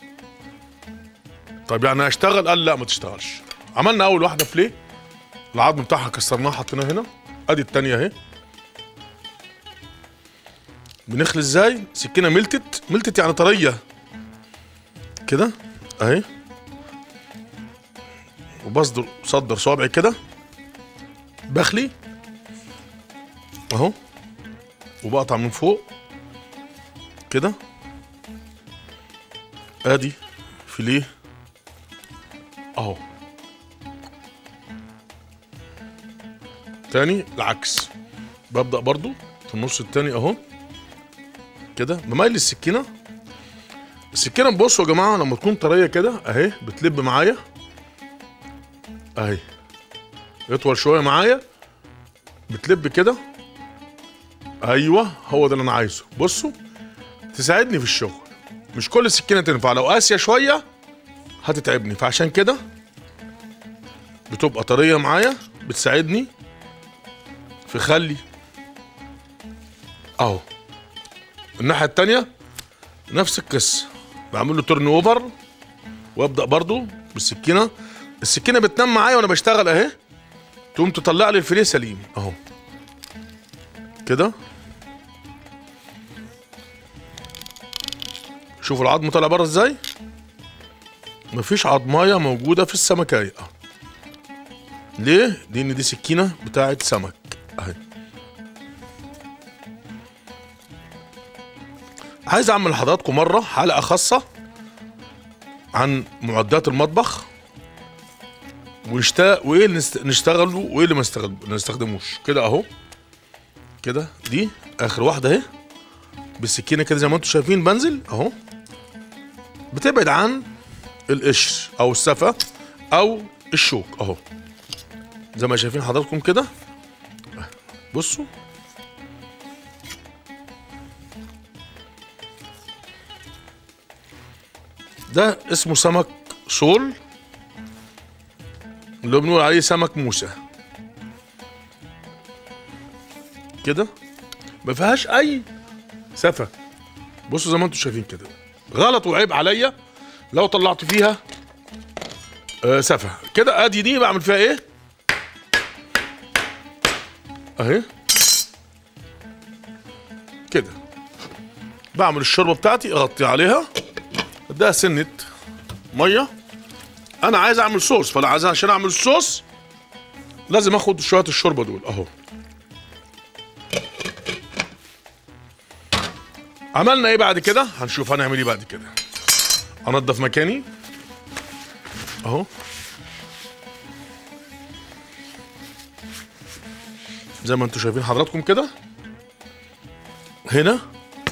طب يعني اشتغل قال لا ما تشتغلش عملنا اول واحده فليه العظم بتاعها كسرناه حطيناه هنا ادي التانية اهي بنخلي ازاي سكينه ملتت ملتت يعني طريه كده اهي وبصدر صدر صوابعي كده بخلي اهو وبقطع من فوق كده ادي فيليه اهو تاني العكس ببدأ برضو في النص التاني اهو كده بميل السكينة السكينة بصوا يا جماعة لما تكون طرية كده اهي بتلب معايا اهي يطول شوية معايا بتلب كده ايوه هو ده اللي انا عايزه بصوا تساعدني في الشغل مش كل سكينة تنفع لو قاسية شوية هتتعبني فعشان كده بتبقى طرية معايا بتساعدني في خلي اهو الناحية التانية نفس القصة بعمل له تورن اوفر وابدأ برضو بالسكينة السكينة بتنام معايا وانا بشتغل اهي تقوم تطلع لي الفيليه سليم اهو كده شوفوا العظم طالع بره ازاي مفيش عظمايه موجوده في السمكايه أهو. ليه لان دي سكينه بتاعت سمك اهي عايز اعمل لحضراتكم مره حلقه خاصه عن معدات المطبخ ويشتا وايه اللي نست- نشتغله وايه اللي ما نستغل- ما نستخدموش كده اهو كده دي اخر واحده اهي بالسكينه كده زي ما انتم شايفين بنزل اهو بتبعد عن القشر او السفه او الشوك اهو زي ما شايفين حضراتكم كده بصوا ده اسمه سمك شول اللي بنقول عليه سمك موسى كده ما فيهاش اي سفه بصوا زي ما انتم شايفين كده غلط وعيب عليا لو طلعت فيها آه سفه كده ادي دي بعمل فيها ايه اهي كده بعمل الشوربه بتاعتي اغطي عليها اديها سنه ميه انا عايز اعمل صوص فانا عايز عشان اعمل الصوص لازم اخد شويه الشوربه دول اهو عملنا ايه بعد كده هنشوف هنعمل ايه بعد كده انضف مكاني اهو زي ما انتم شايفين حضراتكم كده هنا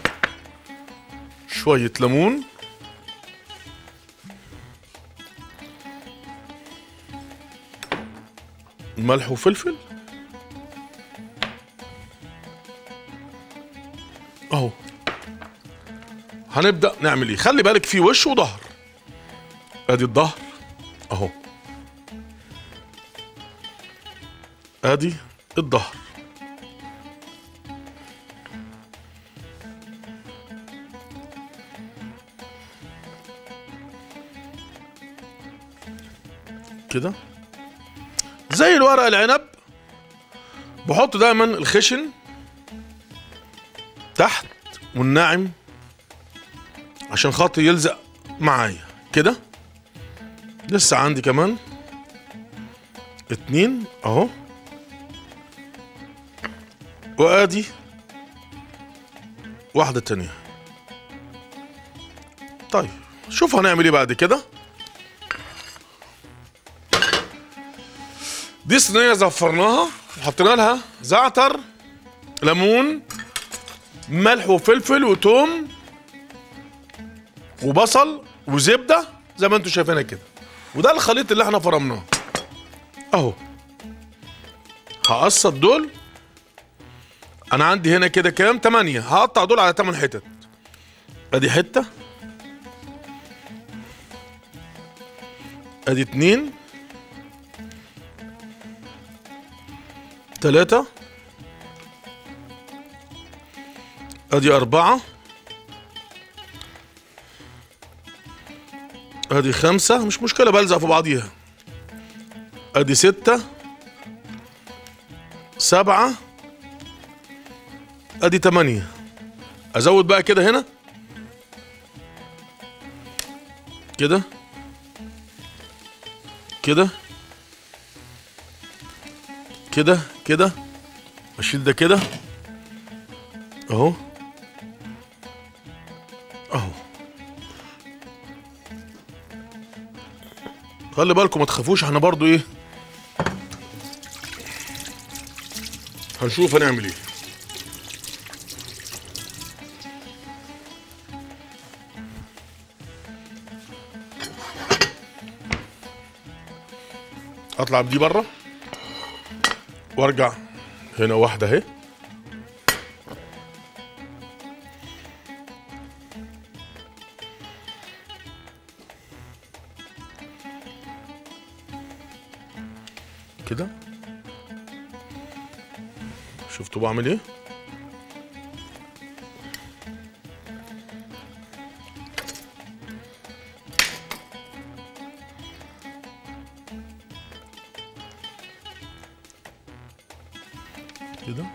شوية ليمون ملح وفلفل اهو هنبدأ نعمل ايه خلي بالك في وش وظهر ادي الظهر اهو ادي الظهر كده زي الورق العنب بحط دايما الخشن تحت والناعم عشان خاطر يلزق معايا كده لسه عندي كمان اتنين اهو وادي واحدة تانية طيب شوف هنعمل ايه بعد كده دي صينية زفرناها وحطينا لها زعتر ليمون ملح وفلفل وتوم وبصل وزبده زي ما انتم شايفينها كده وده الخليط اللي احنا فرمناه اهو هقسط دول انا عندي هنا كده كام 8 هقطع دول على 8 حتت ادي حته ادي اتنين تلاتة ادي اربعة ادي خمسة مش مشكلة بلزق في بعضيها ادي ستة سبعة ادي تمانية ازود بقى كده هنا كده كده كده كده اشيل ده كده اهو اهو خلي بالكم ما تخافوش احنا برضو ايه هنشوف هنعمل ايه اطلع بدي بره وارجع هنا واحده اهي كده شفتوا بعمل ايه كده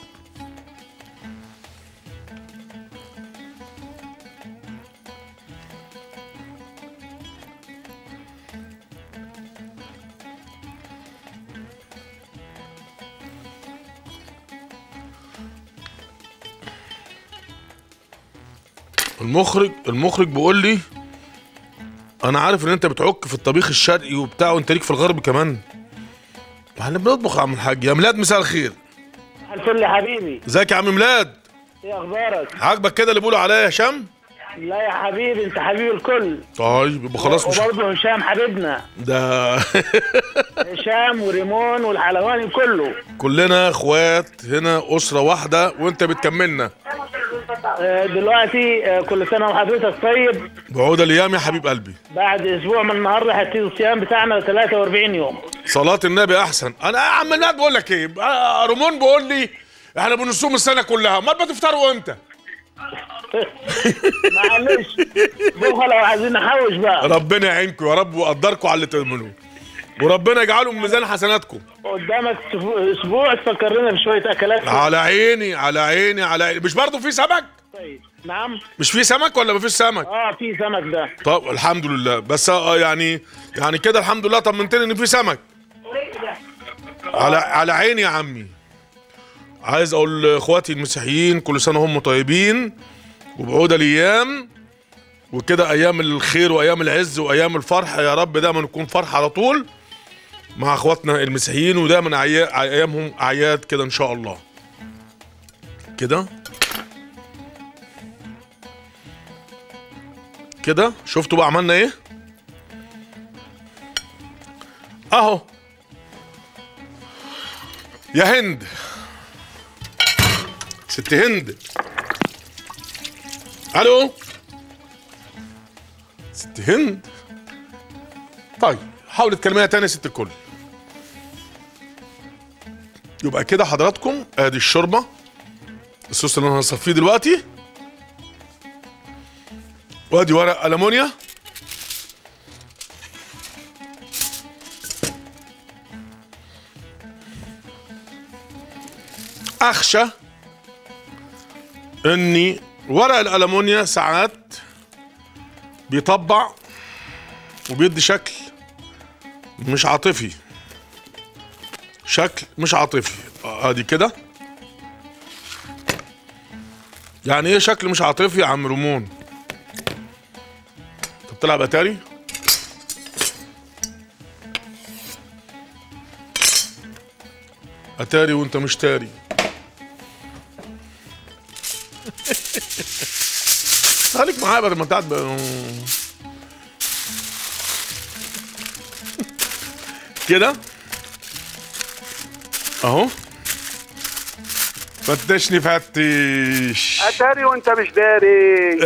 المخرج المخرج بيقول لي انا عارف ان انت بتعك في الطبيخ الشرقي وبتاع وانت ليك في الغرب كمان ما احنا بنطبخ يا عم الحاج يا ميلاد مساء الخير الفل يا حبيبي ازيك يا عم ميلاد ايه اخبارك عاجبك كده اللي بيقولوا عليا يا هشام لا يا حبيبي انت حبيب الكل طيب يبقى خلاص مش وبرضه هشام حبيبنا ده هشام وريمون والحلواني كله كلنا اخوات هنا اسره واحده وانت بتكملنا آه، دلوقتي آه، كل سنه وحضرتك طيب بعود الايام يا حبيب قلبي بعد اسبوع من النهارده هيبتدي الصيام بتاعنا 43 يوم صلاه النبي احسن انا يا عم ميلاد بقول لك ايه آه، رمون بيقول لي احنا بنصوم السنه كلها امال بتفطروا امتى معلش بكره لو عايزين نحوش بقى ربنا يعينكم يا رب ويقدركم على اللي تعملوه وربنا يجعله من ميزان حسناتكم قدامك اسبوع تفكرنا بشويه اكلات على عيني على عيني على عيني مش برضه في سمك طيب نعم مش في سمك ولا مفيش سمك اه في سمك ده طب الحمد لله بس آه يعني يعني كده الحمد لله طمنتني ان في سمك على على عيني يا عمي عايز اقول لاخواتي المسيحيين كل سنه هم طيبين وبعود الايام وكده ايام الخير وايام العز وايام الفرح يا رب دايما نكون فرح على طول مع اخواتنا المسيحيين ودايما عيا- ايامهم اعياد كده ان شاء الله كده كده شفتوا بقى عملنا ايه اهو يا هند ست هند الو ست هند طيب حاولي تكلميها تاني يا ست الكل يبقى كده حضراتكم ادي الشوربه الصوص اللي انا هصفيه دلوقتي وادي ورق المونيا اخشى اني ورق الالمونيا ساعات بيطبع وبيدي شكل مش عاطفي شكل مش عاطفي آه، ادي كده يعني ايه شكل مش عاطفي يا عم رمون انت بتلعب اتاري اتاري وانت مش تاري خليك معايا بدل ما انت قاعد ب- كده اهو فتشني فتش اتاري وانت مش داري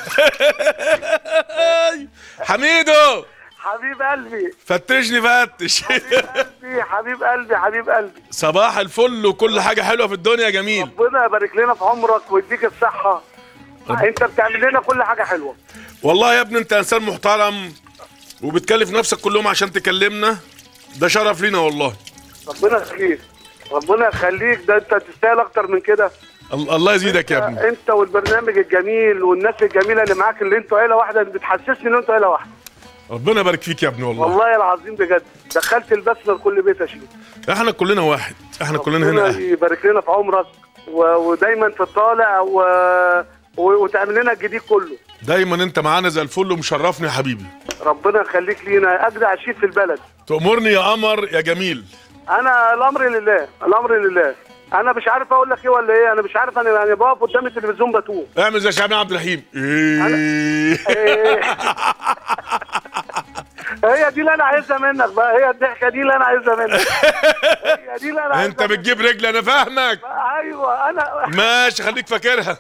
حميدو حبيب قلبي فتشني فتش قلبي حبيب قلبي حبيب قلبي صباح الفل وكل حاجه حلوه في الدنيا يا جميل ربنا يبارك لنا في عمرك ويديك الصحه انت بتعمل لنا كل حاجه حلوه والله يا ابني انت انسان محترم وبتكلف نفسك كلهم عشان تكلمنا ده شرف لينا والله ربنا يخليك ربنا يخليك ده انت تستاهل اكتر من كده ال- الله يزيدك يا ابني انت والبرنامج الجميل والناس الجميله اللي معاك اللي انتوا عيله واحده بتحسسني ان انتوا عيله واحده ربنا يبارك فيك يا ابني والله والله العظيم بجد دخلت البسمه لكل بيت يا شيخ احنا كلنا واحد احنا كلنا هنا ربنا اهل يبارك لنا في عمرك و... ودايما في الطالع و... و... وتعمل لنا الجديد كله دايما انت معانا زي الفل ومشرفني يا حبيبي ربنا يخليك لينا اجدع شيء في البلد تأمرني يا قمر يا جميل انا الامر لله الامر لله انا مش عارف اقول لك ايه ولا ايه انا مش عارف انا يعني بقف قدام التلفزيون بتوه اعمل زي شعبان عبد الرحيم ايه إيه. هي دي اللي انا عايزها منك بقى هي الضحكه دي اللي انا عايزها منك هي دي اللي انا عايزها انت بتجيب رجل انا فاهمك ايوه انا ماشي خليك فاكرها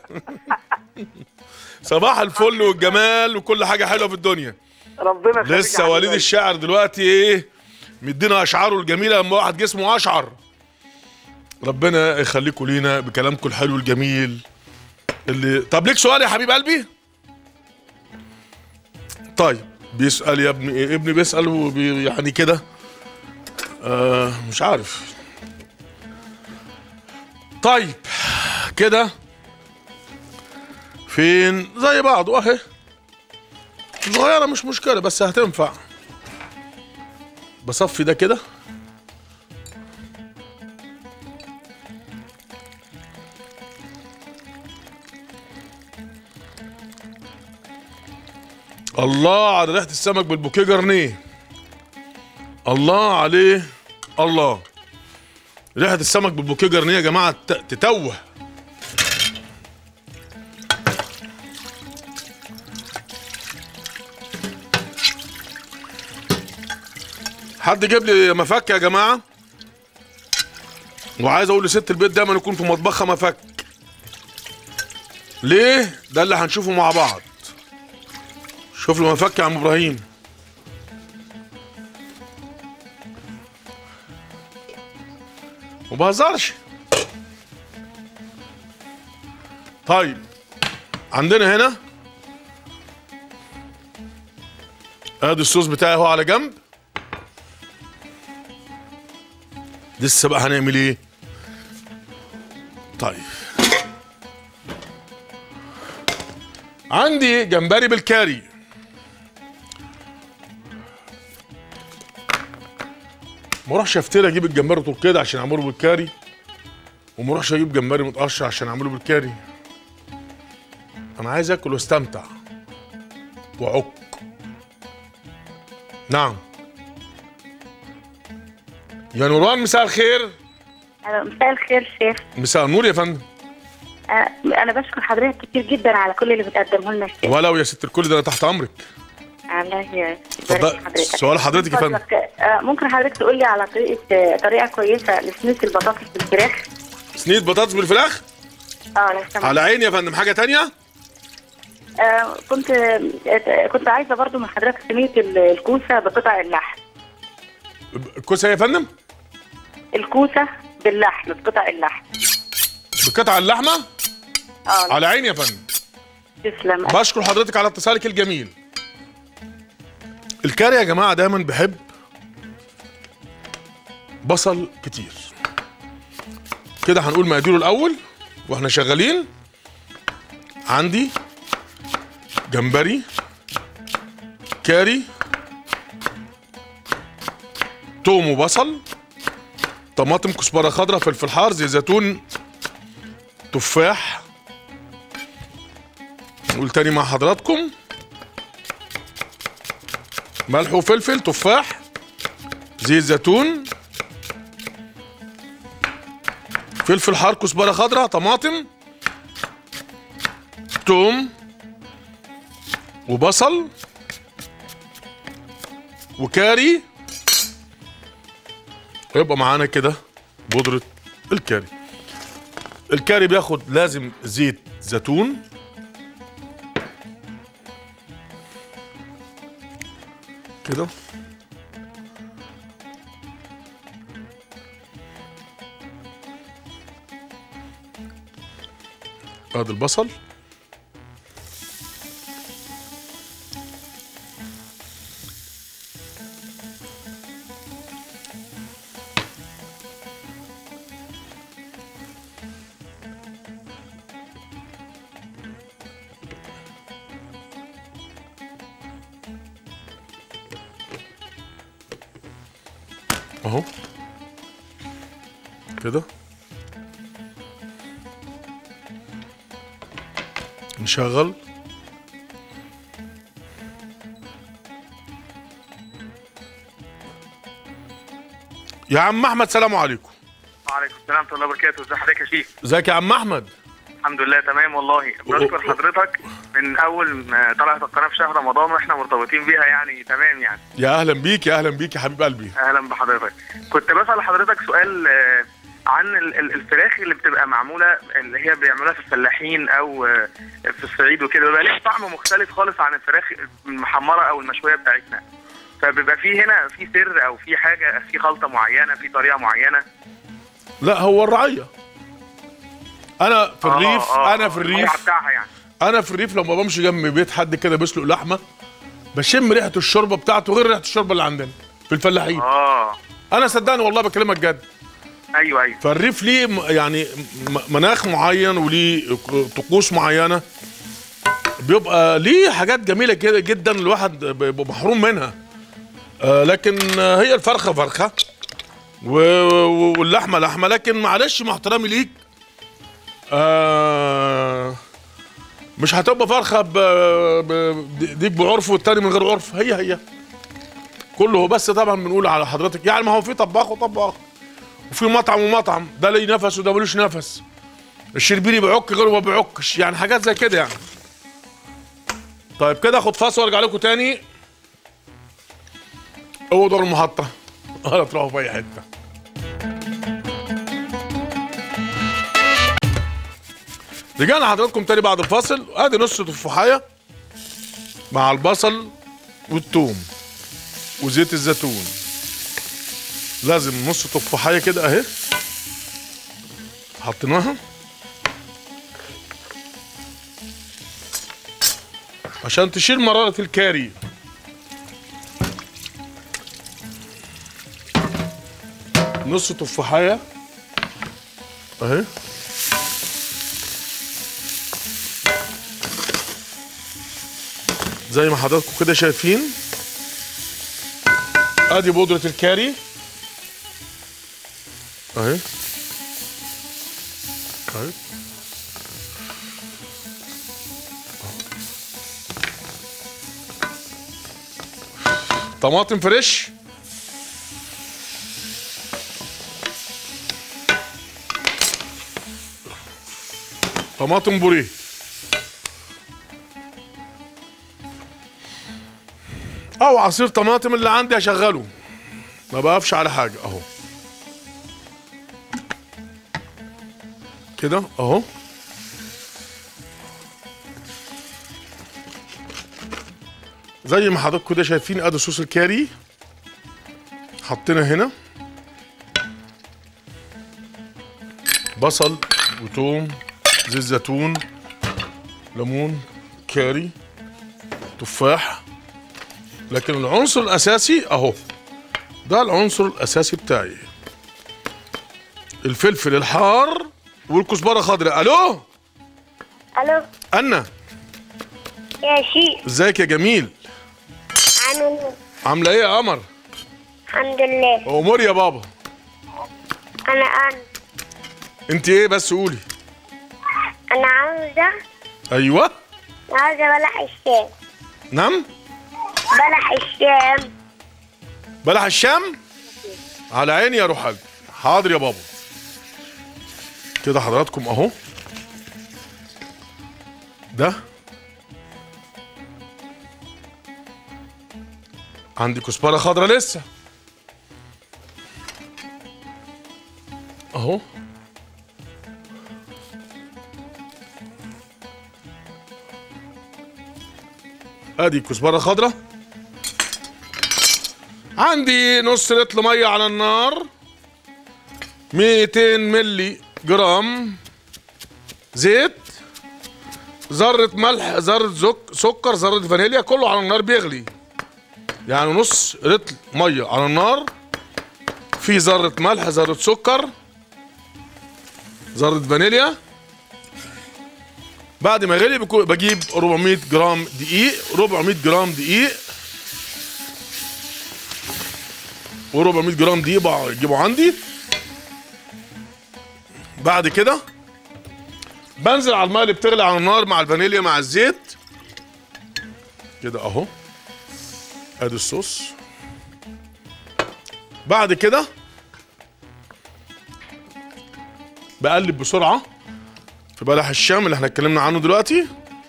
صباح الفل والجمال وكل حاجه حلوه في الدنيا ربنا يخليك يا لسه حبيب وليد قلبي. الشاعر دلوقتي ايه مدينا اشعاره الجميله لما واحد جسمه اشعر ربنا يخليكم لينا بكلامكم الحلو الجميل اللي طب ليك سؤال يا حبيب قلبي طيب بيسأل يا ابني إيه؟ ابني بيسأل وبي يعني كده آه مش عارف طيب كده فين زي بعض اهي صغيرة مش مشكلة بس هتنفع بصفي ده كده الله على ريحة السمك بالبوكيه جرنيه الله عليه الله ريحة السمك بالبوكيه جرنيه يا جماعة ت- تتوه حد جاب لي مفك يا جماعة وعايز اقول لست البيت دايما يكون في مطبخها مفك ليه ده اللي هنشوفه مع بعض شوف له مفك يا عم ابراهيم وبهزرش طيب عندنا هنا ادي الصوص بتاعي اهو على جنب لسه بقى هنعمل ايه طيب عندي جمبري بالكاري ما اروحش افتري اجيب الجمبري طول كده عشان اعمله بالكاري وما اروحش اجيب جمبري متقشر عشان اعمله بالكاري انا عايز اكل واستمتع واعك نعم يا نوران مساء الخير مساء الخير شيخ مساء النور يا فندم آه، انا بشكر حضرتك كتير جدا على كل اللي بتقدمه لنا شيخ ولو يا ست الكل ده انا تحت امرك الله يبارك اتفضل. في حضرتك سؤال حضرتك يا فندم. فضلك، آه، ممكن حضرتك تقول لي على طريقه آه، طريقه كويسه لسنية البطاطس بالفراخ صينيه بطاطس بالفراخ اه لو سمحت على عيني يا فندم حاجه تانية آه، كنت آه، كنت عايزه برضو من حضرتك صينيه ال- الكوسه بقطع اللحم كوسه يا فندم الكوسه باللحم بقطع اللحم بقطع اللحمه اه على عيني يا فندم تسلم بشكر حضرتك على اتصالك الجميل الكاري يا جماعه دايما بحب بصل كتير كده هنقول مقاديره الاول واحنا شغالين عندي جمبري كاري توم وبصل طماطم كزبره خضراء فلفل حار زيت زيتون تفاح نقول تاني مع حضراتكم ملح وفلفل تفاح زيت زيتون فلفل حار كزبره خضراء طماطم توم وبصل وكاري يبقى معانا كده بودرة الكاري الكاري بياخد لازم زيت زيتون كده ادي البصل اهو كده نشغل يا عم احمد سلام عليكم وعليكم السلام ورحمه الله وبركاته ازي حضرتك يا شيخ ازيك يا عم احمد الحمد لله تمام والله بشكر حضرتك من اول ما طلعت القناه في شهر رمضان واحنا مرتبطين بيها يعني تمام يعني يا اهلا بيك يا اهلا بيك يا حبيب قلبي اهلا بحضرتك كنت بسال حضرتك سؤال آه، عن ال- ال- الفراخ اللي بتبقى معموله اللي هي بيعملوها في الفلاحين او آه، في الصعيد وكده بيبقى ليها طعم مختلف خالص عن الفراخ المحمره او المشويه بتاعتنا فبيبقى في هنا في سر او في حاجه في خلطه معينه في طريقه معينه لا هو الرعيه انا في آه، الريف آه، انا في آه، الريف الموضوع بتاعها يعني انا في الريف لما بمشي جنب بيت حد كده بيسلق لحمه بشم ريحه الشوربه بتاعته غير ريحه الشوربه اللي عندنا في الفلاحين اه انا صدقني والله بكلمك جد ايوه ايوه فالريف ليه م- يعني م- مناخ معين وليه طقوس معينه بيبقى ليه حاجات جميله كده جدا الواحد بيبقى محروم منها آه لكن آه، هي الفرخه فرخه و- و- واللحمه لحمه لكن معلش مع احترامي ليك آه مش هتبقى فرخه ب... ب... ديك بعرف والتاني من غير عرف هي هي كله بس طبعا بنقول على حضرتك يعني ما هو في طباخ وطباخ وفي مطعم ومطعم ده ليه نفس وده ملوش نفس الشربيني بيعك غيره ما بيعكش يعني حاجات زي كده يعني طيب كده اخد فاصل وارجع لكم تاني هو دور المحطة ولا تروحوا في اي حتة رجعنا حضراتكم تاني بعد الفاصل ادي نص تفاحية مع البصل والثوم وزيت الزيتون لازم نص تفاحية كده اهي حطيناها عشان تشيل مرارة الكاري نص تفاحية اهي زي ما حضراتكم كده شايفين ادي بودرة الكاري اهي اهي طماطم فريش طماطم بوريه او عصير طماطم اللي عندي اشغله ما بقفش على حاجه اهو كده اهو زي ما حضراتكم كده شايفين ادي صوص الكاري حطينا هنا بصل وتوم زيت زيتون ليمون كاري تفاح لكن العنصر الاساسي اهو ده العنصر الاساسي بتاعي الفلفل الحار والكزبره خضراء الو الو انا يا شيخ ازيك يا جميل عامل ايه؟ عامله ايه يا قمر الحمد لله امور يا بابا انا انا انت ايه بس قولي انا عاوزه ايوه عاوزه بلح الشام نعم بلح الشام بلح الشام على عيني يا روح قلبي حاضر يا بابا كده حضراتكم اهو ده عندي كزبره خضراء لسه اهو ادي كزبره خضراء عندي نص لتر ميه على النار 200 ملي جرام زيت ذرة ملح ذرة زك سكر ذرة فانيليا كله على النار بيغلي يعني نص لتر ميه على النار في ذرة ملح ذرة سكر ذرة فانيليا بعد ما يغلي بكو- بجيب 400 جرام دقيق 400 جرام دقيق و400 جرام دقيق بجيبه عندي بعد كده بنزل على الماء اللي بتغلي على النار مع الفانيليا مع الزيت كده اهو ادي الصوص بعد كده بقلب بسرعه في بلح الشام اللي احنا اتكلمنا عنه دلوقتي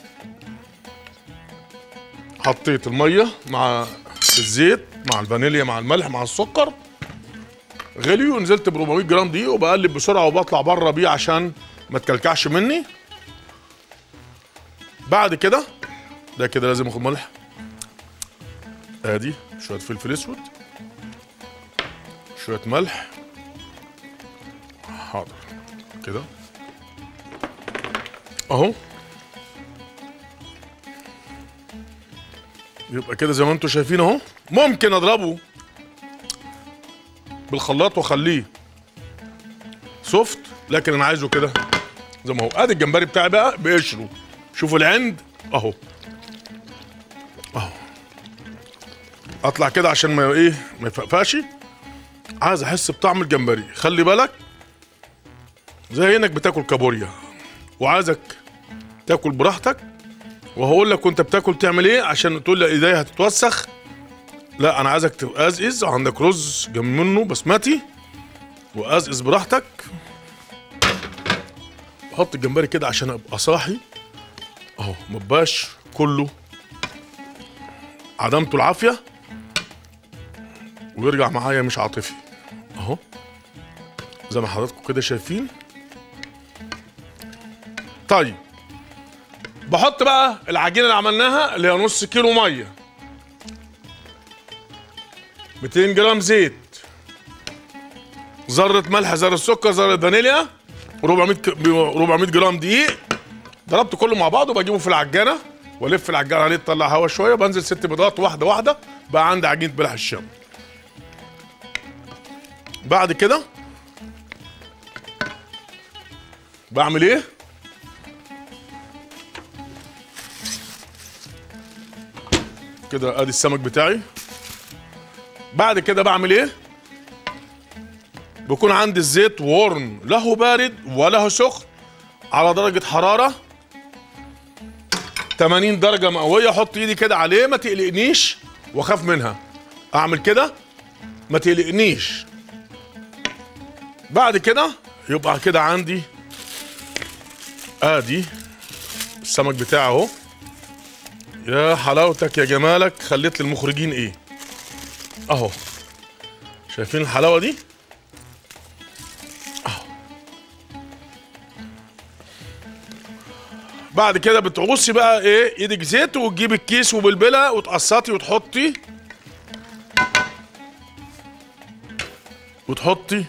حطيت الميه مع الزيت مع الفانيليا مع الملح مع السكر غلي ونزلت ب 400 جرام دقيق وبقلب بسرعه وبطلع بره بيه عشان ما تكلكعش مني بعد كده ده كده لازم اخد ملح ادي شويه فلفل اسود شويه ملح حاضر كده اهو يبقى كده زي ما انتم شايفين اهو ممكن اضربه بالخلاط واخليه سوفت لكن انا عايزه كده زي ما هو ادي الجمبري بتاعي بقى بقشره شوفوا العند اهو اهو اطلع كده عشان ما ايه ما يفقفقش عايز احس بطعم الجمبري خلي بالك زي انك بتاكل كابوريا وعايزك تاكل براحتك وهقول لك وانت بتاكل تعمل ايه عشان تقول لي ايديا هتتوسخ لا انا عايزك تقزقز عندك رز جنب منه بسمتي وقزقز براحتك حط الجمبري كده عشان ابقى صاحي اهو مبقاش كله عدمته العافيه ويرجع معايا مش عاطفي اهو زي ما حضراتكم كده شايفين طيب بحط بقى العجينه اللي عملناها اللي هي نص كيلو ميه 200 جرام زيت ذره ملح ذره سكر ذره فانيليا 400 ك- 400 جرام دقيق ضربت كله مع بعض وبجيبه في العجانه والف العجانه عليه تطلع هوا شويه بنزل ست بيضات واحده واحده بقى عندي عجينه بلح الشام بعد كده بعمل ايه كده ادي السمك بتاعي بعد كده بعمل ايه بكون عندي الزيت ورم لا هو بارد ولا هو سخن على درجة حرارة 80 درجة مئوية احط ايدي كده عليه ما تقلقنيش واخاف منها اعمل كده ما تقلقنيش بعد كده يبقى كده عندي ادي السمك بتاعي اهو يا حلاوتك يا جمالك خليت للمخرجين ايه اهو شايفين الحلاوه دي اهو بعد كده بتعوصي بقى ايه ايدك زيت وتجيبي الكيس وبلبله وتقسطي وتحطي وتحطي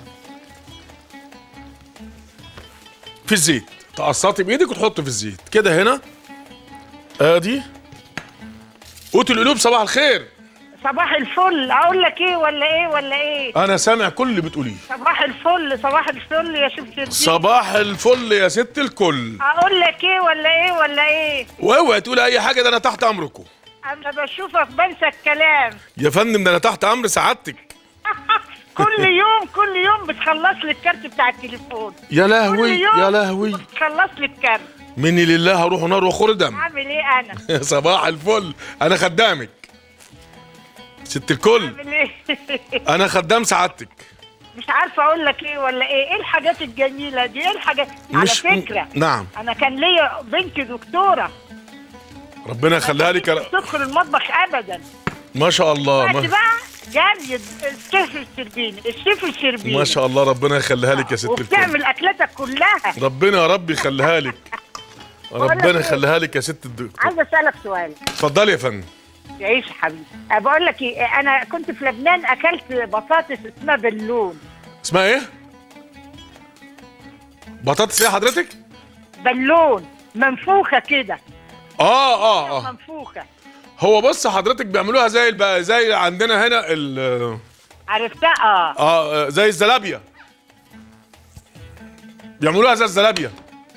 في الزيت تقسطي بايدك وتحطي في الزيت كده هنا ادي قوت القلوب صباح الخير صباح الفل اقول لك ايه ولا ايه ولا ايه انا سامع كل اللي بتقوليه صباح الفل صباح الفل يا شيخ شربين صباح الفل يا ست الكل اقول لك ايه ولا ايه ولا ايه واوعي تقول اي حاجه ده انا تحت امركم انا بشوفك بنسى الكلام يا فندم ده انا تحت امر سعادتك كل يوم كل يوم بتخلص لي الكارت بتاع التليفون يا كل لهوي يوم يا لهوي بتخلص لي الكارت مني لله هروح نار وخور دم اعمل ايه انا صباح الفل انا خدامك ست الكل اعمل ايه انا خدام سعادتك مش عارفه اقول لك ايه ولا ايه ايه الحاجات الجميله دي ايه الحاجات على مش- فكره نعم انا كان ليا بنت دكتوره ربنا يخليها لك يا- تدخل المطبخ ابدا ما شاء الله دلوقتي ما, بقى جري الشيف الشربيني الشيف الشربيني ما شاء الله ربنا يخليها لك يا ست الكل وبتعمل اكلتك كلها ربنا يا رب يخليها لك ربنا يخليها لك يا ست الدكتور عايزه اسالك سؤال اتفضلي يا فندم تعيش يا حبيبي أه، بقول لك ايه انا كنت في لبنان اكلت بطاطس اسمها بلون اسمها ايه بطاطس ايه حضرتك بلون منفوخه كده اه اه اه منفوخه هو بص حضرتك بيعملوها زي الب... زي عندنا هنا ال عرفتها اه اه زي الزلابيا بيعملوها زي الزلابيا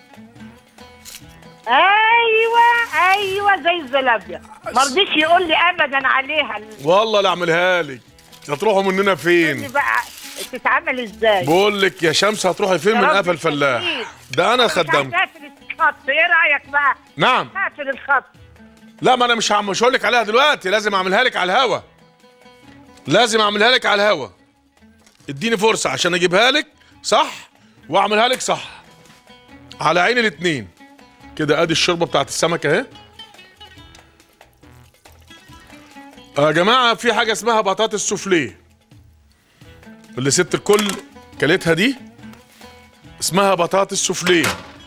ايوه ايوه زي الزلابيا ما رضيش يقول لي ابدا عليها والله لا اعملها لك هتروحوا مننا اللي فين بقى تتعمل ازاي بقول لك يا شمس هتروحي فين يا من رب قفا الفلاح يخليك. ده انا مش خدام هتقفل الخط ايه رايك بقى نعم هقفل الخط لا ما انا مش هم- مش هقول لك عليها دلوقتي لازم اعملها لك على الهوا لازم اعملها لك على الهوا اديني فرصه عشان اجيبها لك صح واعملها لك صح على عين الاتنين كده ادي الشوربه بتاعت السمك اهي يا جماعه في حاجه اسمها بطاطس سوفليه اللي ست الكل كلتها دي اسمها بطاطس سوفليه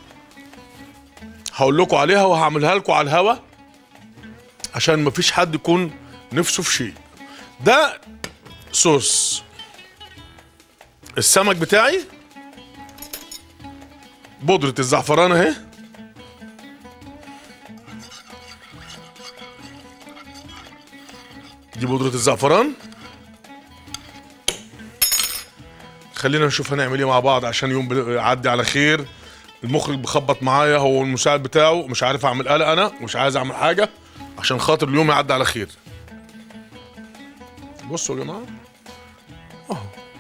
هقول لكم عليها وهعملها لكم على الهوا عشان مفيش حد يكون نفسه في شيء ده صوص السمك بتاعي بودرة الزعفران اهي دي بودرة الزعفران خلينا نشوف هنعمل ايه مع بعض عشان يوم يعدي على خير المخرج بخبط معايا هو المساعد بتاعه مش عارف اعمل قلق انا مش عايز اعمل حاجه عشان خاطر اليوم يعدي على خير بصوا يا جماعه اهو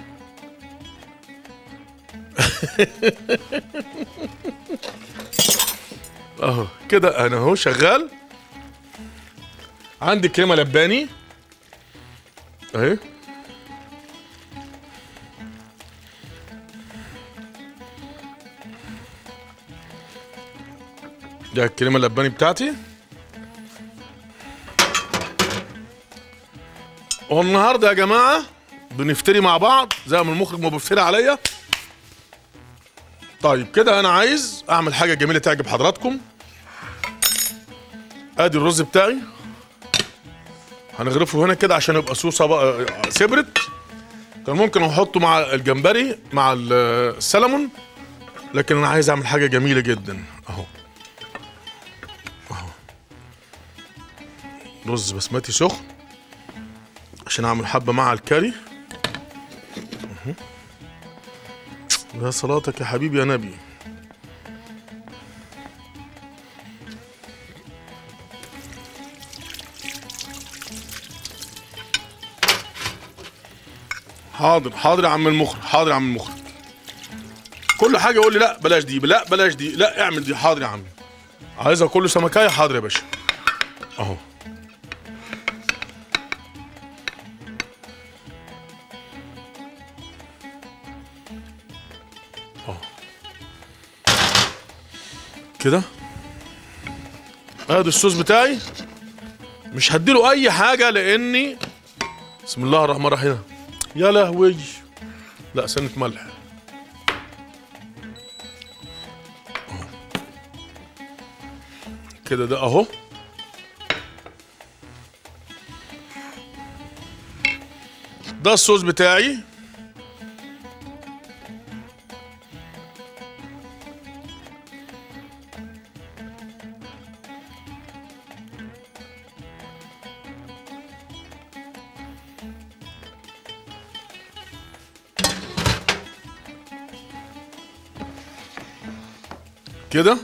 اهو كده انا اهو شغال عندي كريمه لباني اهي ده الكريمه اللباني بتاعتي والنهارده يا جماعه بنفتري مع بعض زي ما المخرج ما بيفتري عليا طيب كده انا عايز اعمل حاجه جميله تعجب حضراتكم ادي الرز بتاعي هنغرفه هنا كده عشان يبقى صوصه بقى سبرت كان ممكن احطه مع الجمبري مع السلمون لكن انا عايز اعمل حاجه جميله جدا اهو رز بسمتي سخن عشان اعمل حبه مع الكاري أهو. يا صلاتك يا حبيبي يا نبي حاضر حاضر يا عم المخرج حاضر يا عم المخرج كل حاجه يقول لي لا بلاش دي لا بلاش دي لا اعمل دي حاضر يا عم عايزها كله سمكايه حاضر يا باشا اهو اهو كده ادي الصوص بتاعي مش هديله اي حاجه لاني بسم الله الرحمن الرحيم يا لهوي لا سنه ملح أهو. كده ده اهو ده الصوص بتاعي كده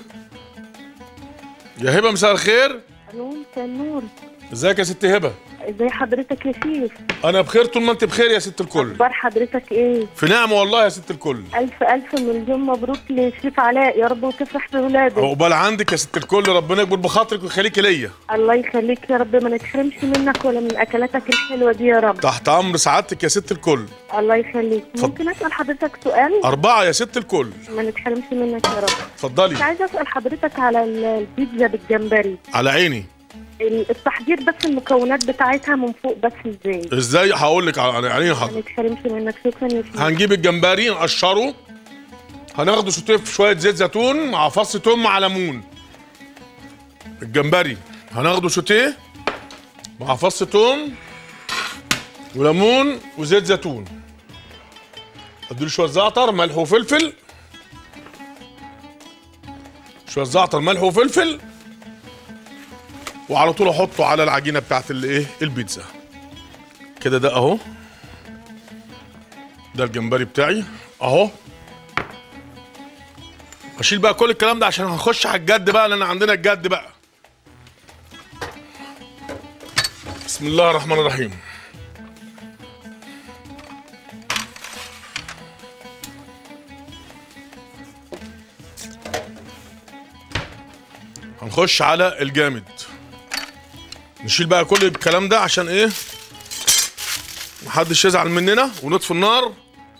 يا هبه مساء الخير الو مساء النور ازيك يا ست هبه ازي حضرتك يا شيف انا بخير طول ما انت بخير يا ست الكل اخبار حضرتك ايه في نعمه والله يا ست الكل الف الف مليون مبروك لشريف علاء يا رب وتفرح بولادك عقبال عندك يا ست الكل ربنا يكبر بخاطرك ويخليكي ليا الله يخليك يا رب ما نتحرمش منك ولا من اكلاتك الحلوه دي يا رب تحت امر سعادتك يا ست الكل الله يخليك ممكن اسال حضرتك سؤال اربعه يا ست الكل ما نتحرمش منك يا رب كنت اتفضلي عايزه اسال حضرتك على ال- البيتزا بالجمبري على عيني ال- التحضير بس المكونات بتاعتها من فوق بس ازاي ازاي هقول لك على عيني ما حاضر نتحرمش منك شكرا يا شيف هنجيب الجمبري نقشره هناخده سوتيه في شويه زيت زيتون مع فص توم مع ليمون الجمبري هناخده سوتيه مع فص توم وليمون وزيت زيتون اديله شويه زعتر ملح وفلفل شويه زعتر ملح وفلفل وعلى طول احطه على العجينه بتاعت الايه البيتزا كده ده اهو ده الجمبري بتاعي اهو اشيل بقى كل الكلام ده عشان هنخش على الجد بقى لان عندنا الجد بقى بسم الله الرحمن الرحيم هنخش على الجامد نشيل بقى كل الكلام ده عشان ايه محدش يزعل مننا ونطفي النار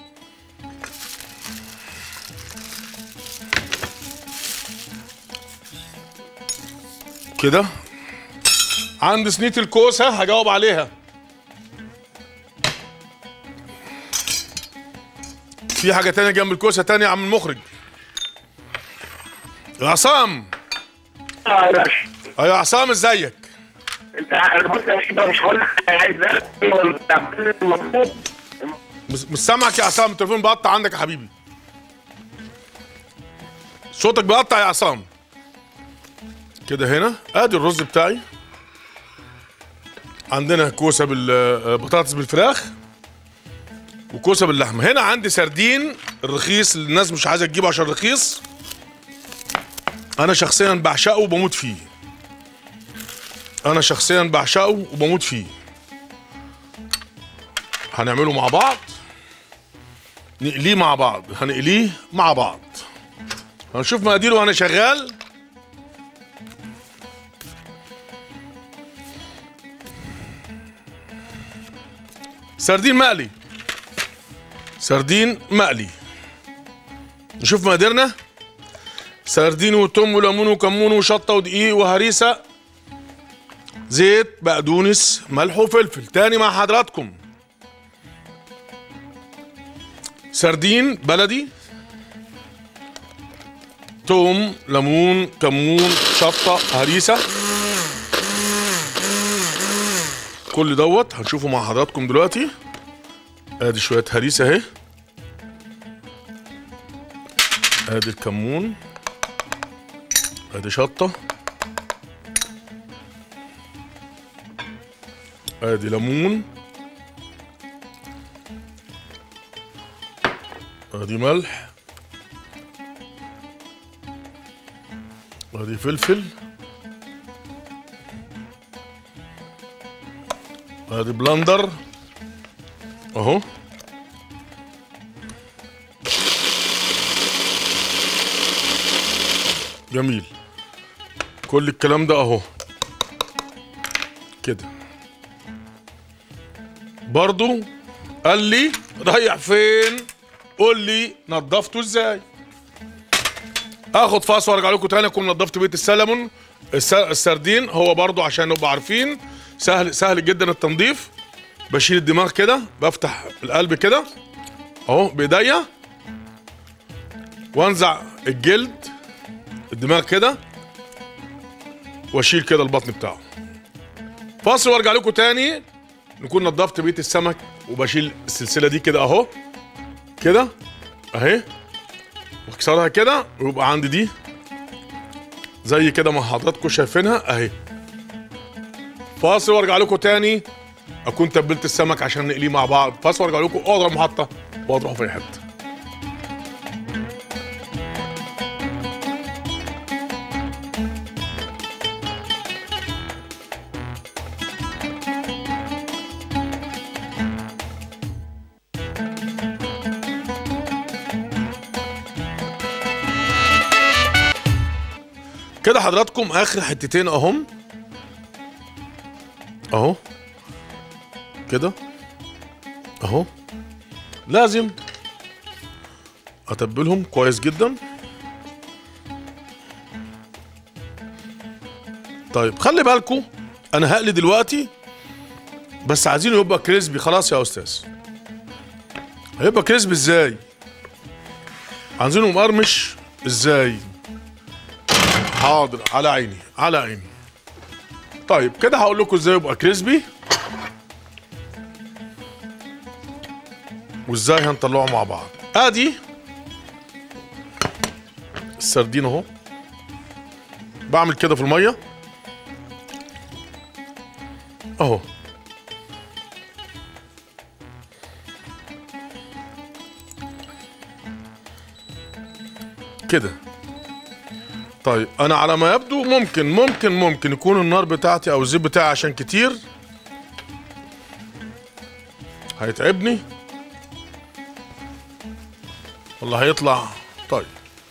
كده عند صينيه الكوسه هجاوب عليها في حاجه تانية جنب الكوسه تانية يا عم المخرج يا عصام اه يا باشا ايوه يا عصام ازيك انت انا بص يا باشا مش هقول لك انا عايز ده مش مش سامعك يا عصام التليفون بيقطع عندك يا حبيبي صوتك بيقطع يا عصام كده هنا ادي الرز بتاعي عندنا كوسه بالبطاطس بالفراخ وكوسه باللحمه هنا عندي سردين الرخيص اللي الناس مش عايزه تجيبه عشان رخيص انا شخصيا بعشقه وبموت فيه انا شخصيا بعشقه وبموت فيه هنعمله مع بعض نقليه مع بعض هنقليه مع بعض هنشوف مقاديره وانا شغال سردين مقلي سردين مقلي نشوف مقاديرنا سردين وتوم وليمون وكمون وشطه ودقيق وهريسه زيت بقدونس ملح وفلفل تاني مع حضراتكم سردين بلدي توم ليمون كمون شطه هريسه كل دوت هنشوفه مع حضراتكم دلوقتي ادي شويه هريسه اهي ادي الكمون ادي شطه ادي ليمون ادي ملح ادي فلفل ادي بلندر اهو جميل كل الكلام ده اهو كده برضو قال لي رايح فين قول لي نضفته ازاي اخد فاص وارجع لكم تاني اكون نضفت بيت السلمون الس- السردين هو برضو عشان نبقى عارفين سهل سهل جدا التنظيف بشيل الدماغ كده بفتح القلب كده اهو بايديا وانزع الجلد الدماغ كده واشيل كده البطن بتاعه فاصل وارجع لكم تاني نكون نضفت بيت السمك وبشيل السلسله دي كده اهو كده اهي واكسرها كده ويبقى عندي دي زي كده ما حضراتكم شايفينها اهي فاصل وارجع لكم تاني اكون تبلت السمك عشان نقليه مع بعض فاصل وارجع لكم اقعدوا على المحطه واروحوا في اي حته كده حضراتكم اخر حتتين اهم اهو كده اهو لازم اتبلهم كويس جدا طيب خلي بالكم انا هقلي دلوقتي بس عايزينه يبقى كريسبي خلاص يا استاذ هيبقى كريسبي ازاي عايزينه مقرمش ازاي حاضر على عيني على عيني طيب كده هقول لكم ازاي يبقى كريسبي وازاي هنطلعه مع بعض ادي السردين اهو بعمل كده في الميه اهو كده طيب انا على ما يبدو ممكن ممكن ممكن يكون النار بتاعتي او الزيت بتاعي عشان كتير هيتعبني والله هيطلع طيب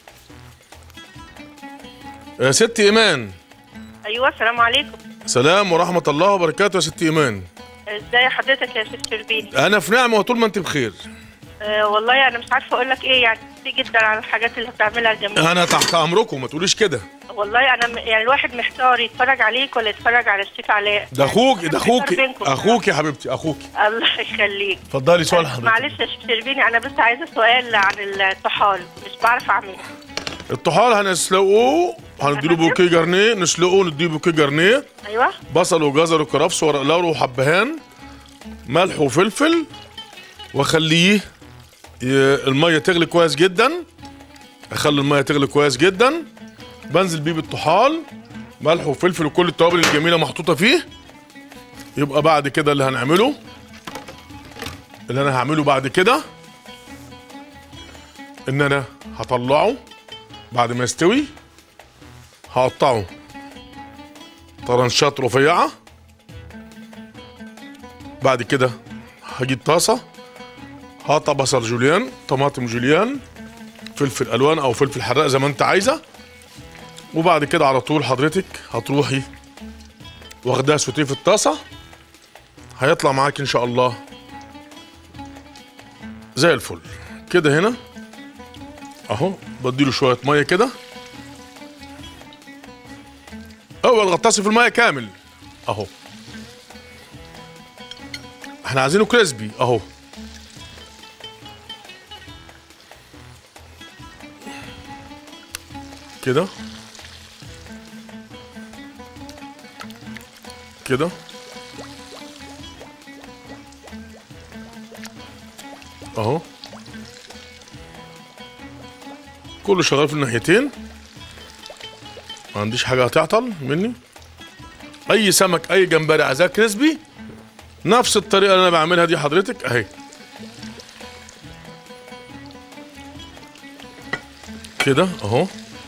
يا ست ايمان ايوه السلام عليكم سلام ورحمه الله وبركاته يا ست ايمان ازاي حضرتك يا ست شربيني انا في نعمه وطول ما انت بخير أه والله انا مش عارفه اقول لك ايه يعني ميرسي جدا على الحاجات اللي بتعملها الجميله انا تحت امركم ما تقوليش كده والله انا م- يعني الواحد محتار يتفرج عليك ولا يتفرج على الشيف علاء ده اخوك ده اخوك محتار بينكم. اخوك يا حبيبتي اخوك الله يخليك اتفضلي سؤال حضرتك معلش يا شيف شربيني انا بس عايزه سؤال عن الطحال مش بعرف اعمله الطحال هنسلقوه هنديله بوكيه جرنيه نسلقه نديه بوكيه جرنيه ايوه بصل وجزر وكرفس ورق لورا وحبهان ملح وفلفل واخليه ي- الميه تغلي كويس جدا اخلي الميه تغلي كويس جدا بنزل بيه بالطحال ملح وفلفل وكل التوابل الجميله محطوطه فيه يبقى بعد كده اللي هنعمله اللي انا هعمله بعد كده ان انا هطلعه بعد ما يستوي هقطعه طرنشات رفيعة بعد كده هجيب طاسة هقطع بصل جوليان طماطم جوليان فلفل ألوان أو فلفل حراق زي ما أنت عايزة وبعد كده على طول حضرتك هتروحي واخداها سوتيه في الطاسة هيطلع معاك إن شاء الله زي الفل كده هنا أهو بديله شوية مية كده اول غطاسي في الميه كامل اهو احنا عايزينه كريسبي اهو كده كده اهو كله شغال في الناحيتين ما عنديش حاجه هتعطل مني اي سمك اي جمبري عايزاه كريسبي نفس الطريقه اللي انا بعملها دي حضرتك اهي كده اهو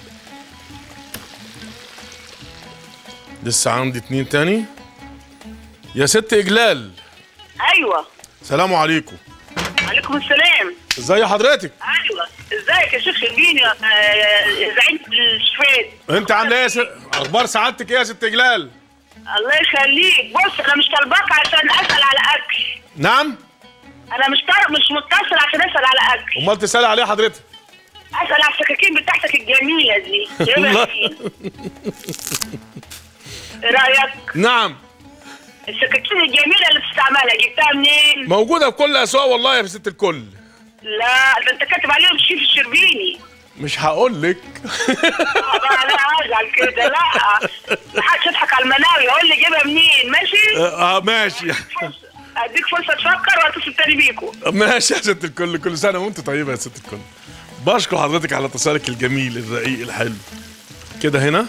لسه عندي اتنين تاني يا ست اجلال ايوه سلام عليكم عليكم السلام ازي حضرتك ايوه ازيك يا شيخ شربيني آه، زعيم الشفيت انت عامله ايه يا ست اخبار سعادتك ايه يا ست اجلال الله يخليك بص انا مش طالباك عشان اسال على اكل نعم انا مش طالب مش متصل عشان اسال على اكل امال تسالي عليه حضرتك اسال على السكاكين بتاعتك الجميله دي جايبها الله. منين؟ ايه رايك نعم السكاكين الجميله اللي بتستعملها جبتها منين موجوده في كل اسواق والله يا ست الكل لا ده انت كاتب عليهم شيف الشربيني مش هقول لك آه بقى لا ازعل كده لا محدش يضحك على المناوي يقول لي جيبها منين ماشي اه ماشي اديك فرصه تفكر واتصل تاني بيكو ماشي يا ست الكل كل سنه وانت طيبه يا ست الكل بشكر حضرتك على اتصالك الجميل الرقيق الحلو كده هنا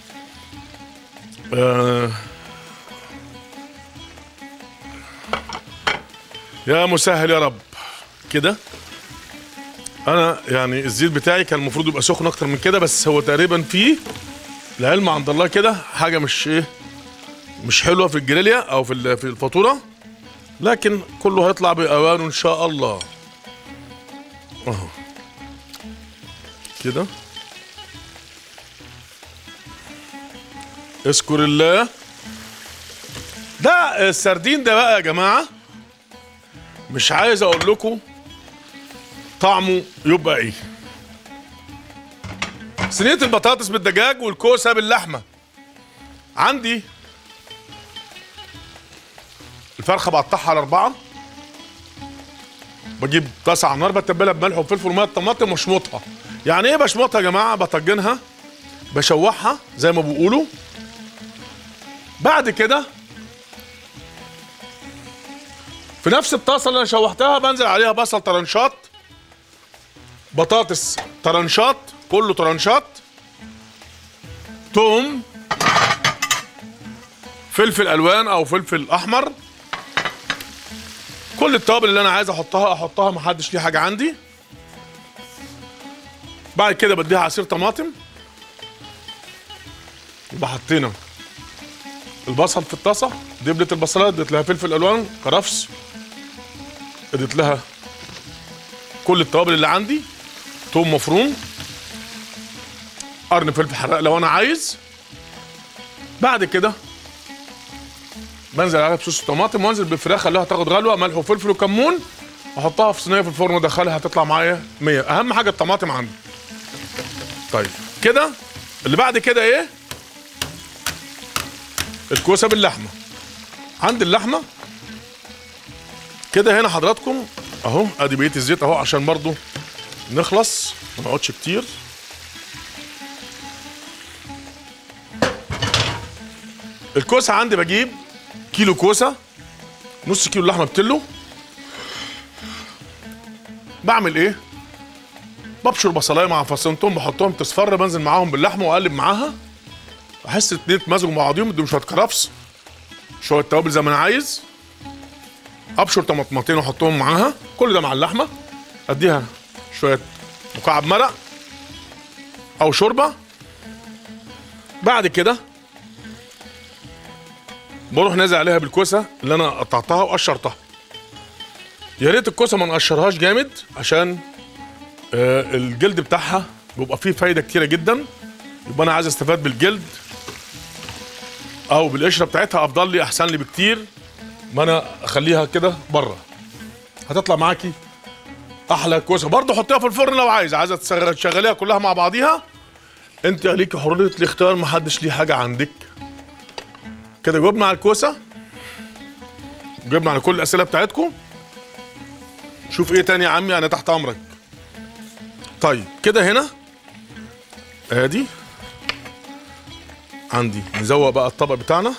آه يا مسهل يا رب كده انا يعني الزيت بتاعي كان المفروض يبقى سخن اكتر من كده بس هو تقريبا فيه العلم عند الله كده حاجه مش ايه مش حلوه في الجريليا او في ال- في الفاتوره لكن كله هيطلع باوانه ان شاء الله اهو كده اذكر الله ده السردين ده بقى يا جماعه مش عايز اقول لكم طعمه يبقى ايه صينيه البطاطس بالدجاج والكوسه باللحمه عندي الفرخه بقطعها على اربعه بجيب طاسه على النار بتبلها بملح وفلفل وميه طماطم واشمطها يعني ايه بشمطها يا جماعه بطجنها بشوحها زي ما بيقولوا بعد كده في نفس الطاسه اللي انا شوحتها بنزل عليها بصل طرنشات بطاطس طرنشات كله طرنشات توم فلفل الوان او فلفل احمر كل التوابل اللي انا عايز احطها احطها محدش ليه حاجه عندي بعد كده بديها عصير طماطم يبقى حطينا البصل في الطاسه دبلة البصلات اديت لها فلفل الوان كرفس اديت لها كل التوابل اللي عندي توم مفروم قرن فلفل حراق لو انا عايز بعد كده بنزل عليها بصوص الطماطم وانزل بالفراخ خليها تاخد غلوه ملح وفلفل وكمون احطها في صينيه في الفرن وادخلها هتطلع معايا 100 اهم حاجه الطماطم عندي طيب كده اللي بعد كده ايه الكوسه باللحمه عندي اللحمه كده هنا حضراتكم اهو ادي بقيه الزيت اهو عشان برضو نخلص ما نقعدش كتير الكوسه عندي بجيب كيلو كوسه نص كيلو لحمه بتلو بعمل ايه ببشر بصلايه مع فصين توم بحطهم تصفر بنزل معاهم باللحمه واقلب معاها احس الاتنين يتمزجوا مع بعضيهم اديهم شويه كرفس شويه توابل زي ما انا عايز ابشر طماطمتين واحطهم معاها كل ده مع اللحمه اديها شويه مكعب مرق او شوربه بعد كده بروح نازل عليها بالكوسه اللي انا قطعتها وقشرتها يا ريت الكوسه ما نقشرهاش جامد عشان آه الجلد بتاعها بيبقى فيه فايده كتيره جدا يبقى انا عايز استفاد بالجلد او بالقشره بتاعتها افضل لي احسن لي بكتير ما انا اخليها كده بره هتطلع معاكي احلى كوسه برضه حطيها في الفرن لو عايز عايزه تشغل- تشغليها كلها مع بعضيها انت ليكي حريه الاختيار محدش ليه حاجه عندك كده جاوبنا على الكوسه جاوبنا على كل الاسئله بتاعتكم شوف ايه تاني يا عمي انا تحت امرك طيب كده هنا ادي عندي نزوق بقى الطبق بتاعنا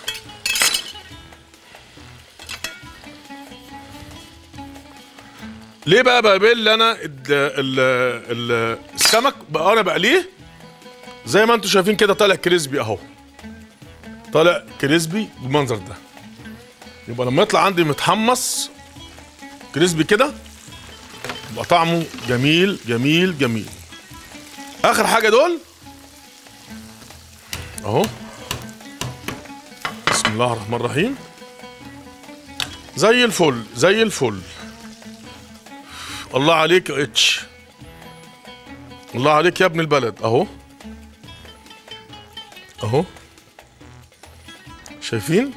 ليه بقى بقبل انا ال ال ال السمك بقى انا بقليه زي ما انتم شايفين كده طالع كريسبي اهو طالع كريسبي بالمنظر ده يبقى لما يطلع عندي متحمص كريسبي كده يبقى طعمه جميل جميل جميل اخر حاجه دول اهو بسم الله الرحمن الرحيم زي الفل زي الفل الله عليك يا اتش الله عليك يا ابن البلد اهو اهو شايفين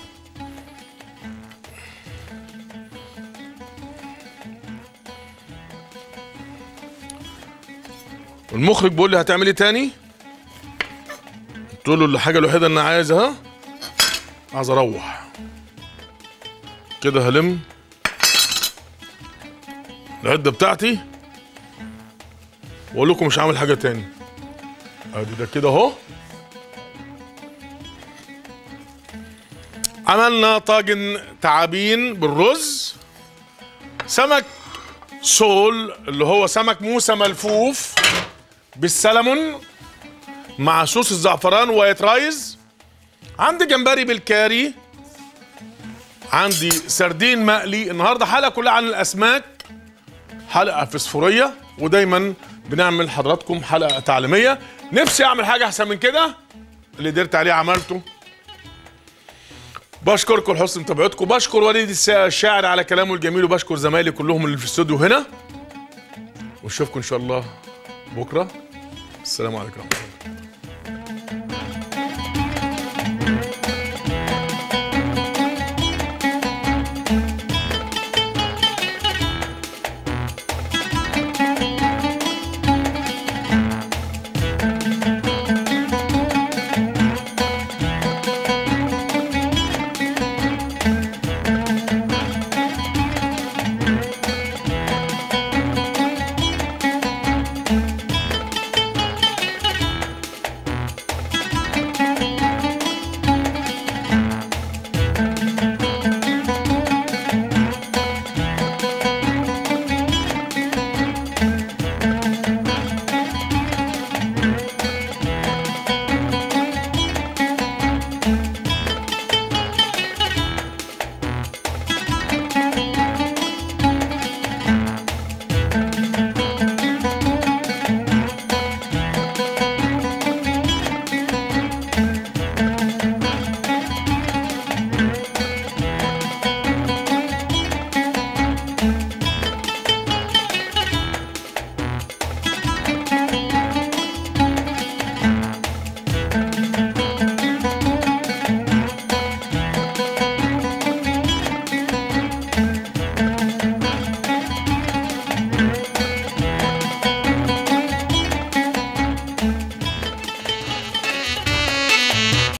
المخرج بيقول لي هتعمل ايه تاني قلت له الحاجه الوحيده اللي انا عايزها عايز اروح كده هلم العده بتاعتي واقول لكم مش عامل حاجه تاني ادي ده كده اهو عملنا طاجن تعابين بالرز سمك سول اللي هو سمك موسى ملفوف بالسلمون مع صوص الزعفران وايت رايز عندي جمبري بالكاري عندي سردين مقلي النهارده حلقه كلها عن الاسماك حلقه فسفوريه ودايما بنعمل حضراتكم حلقه تعليميه نفسي اعمل حاجه احسن من كده اللي قدرت عليه عملته بشكركم لحسن متابعتكم بشكر وليد السا- الشاعر على كلامه الجميل وبشكر زمايلي كلهم اللي في الاستوديو هنا ونشوفكم ان شاء الله بكره السلام عليكم ورحمه الله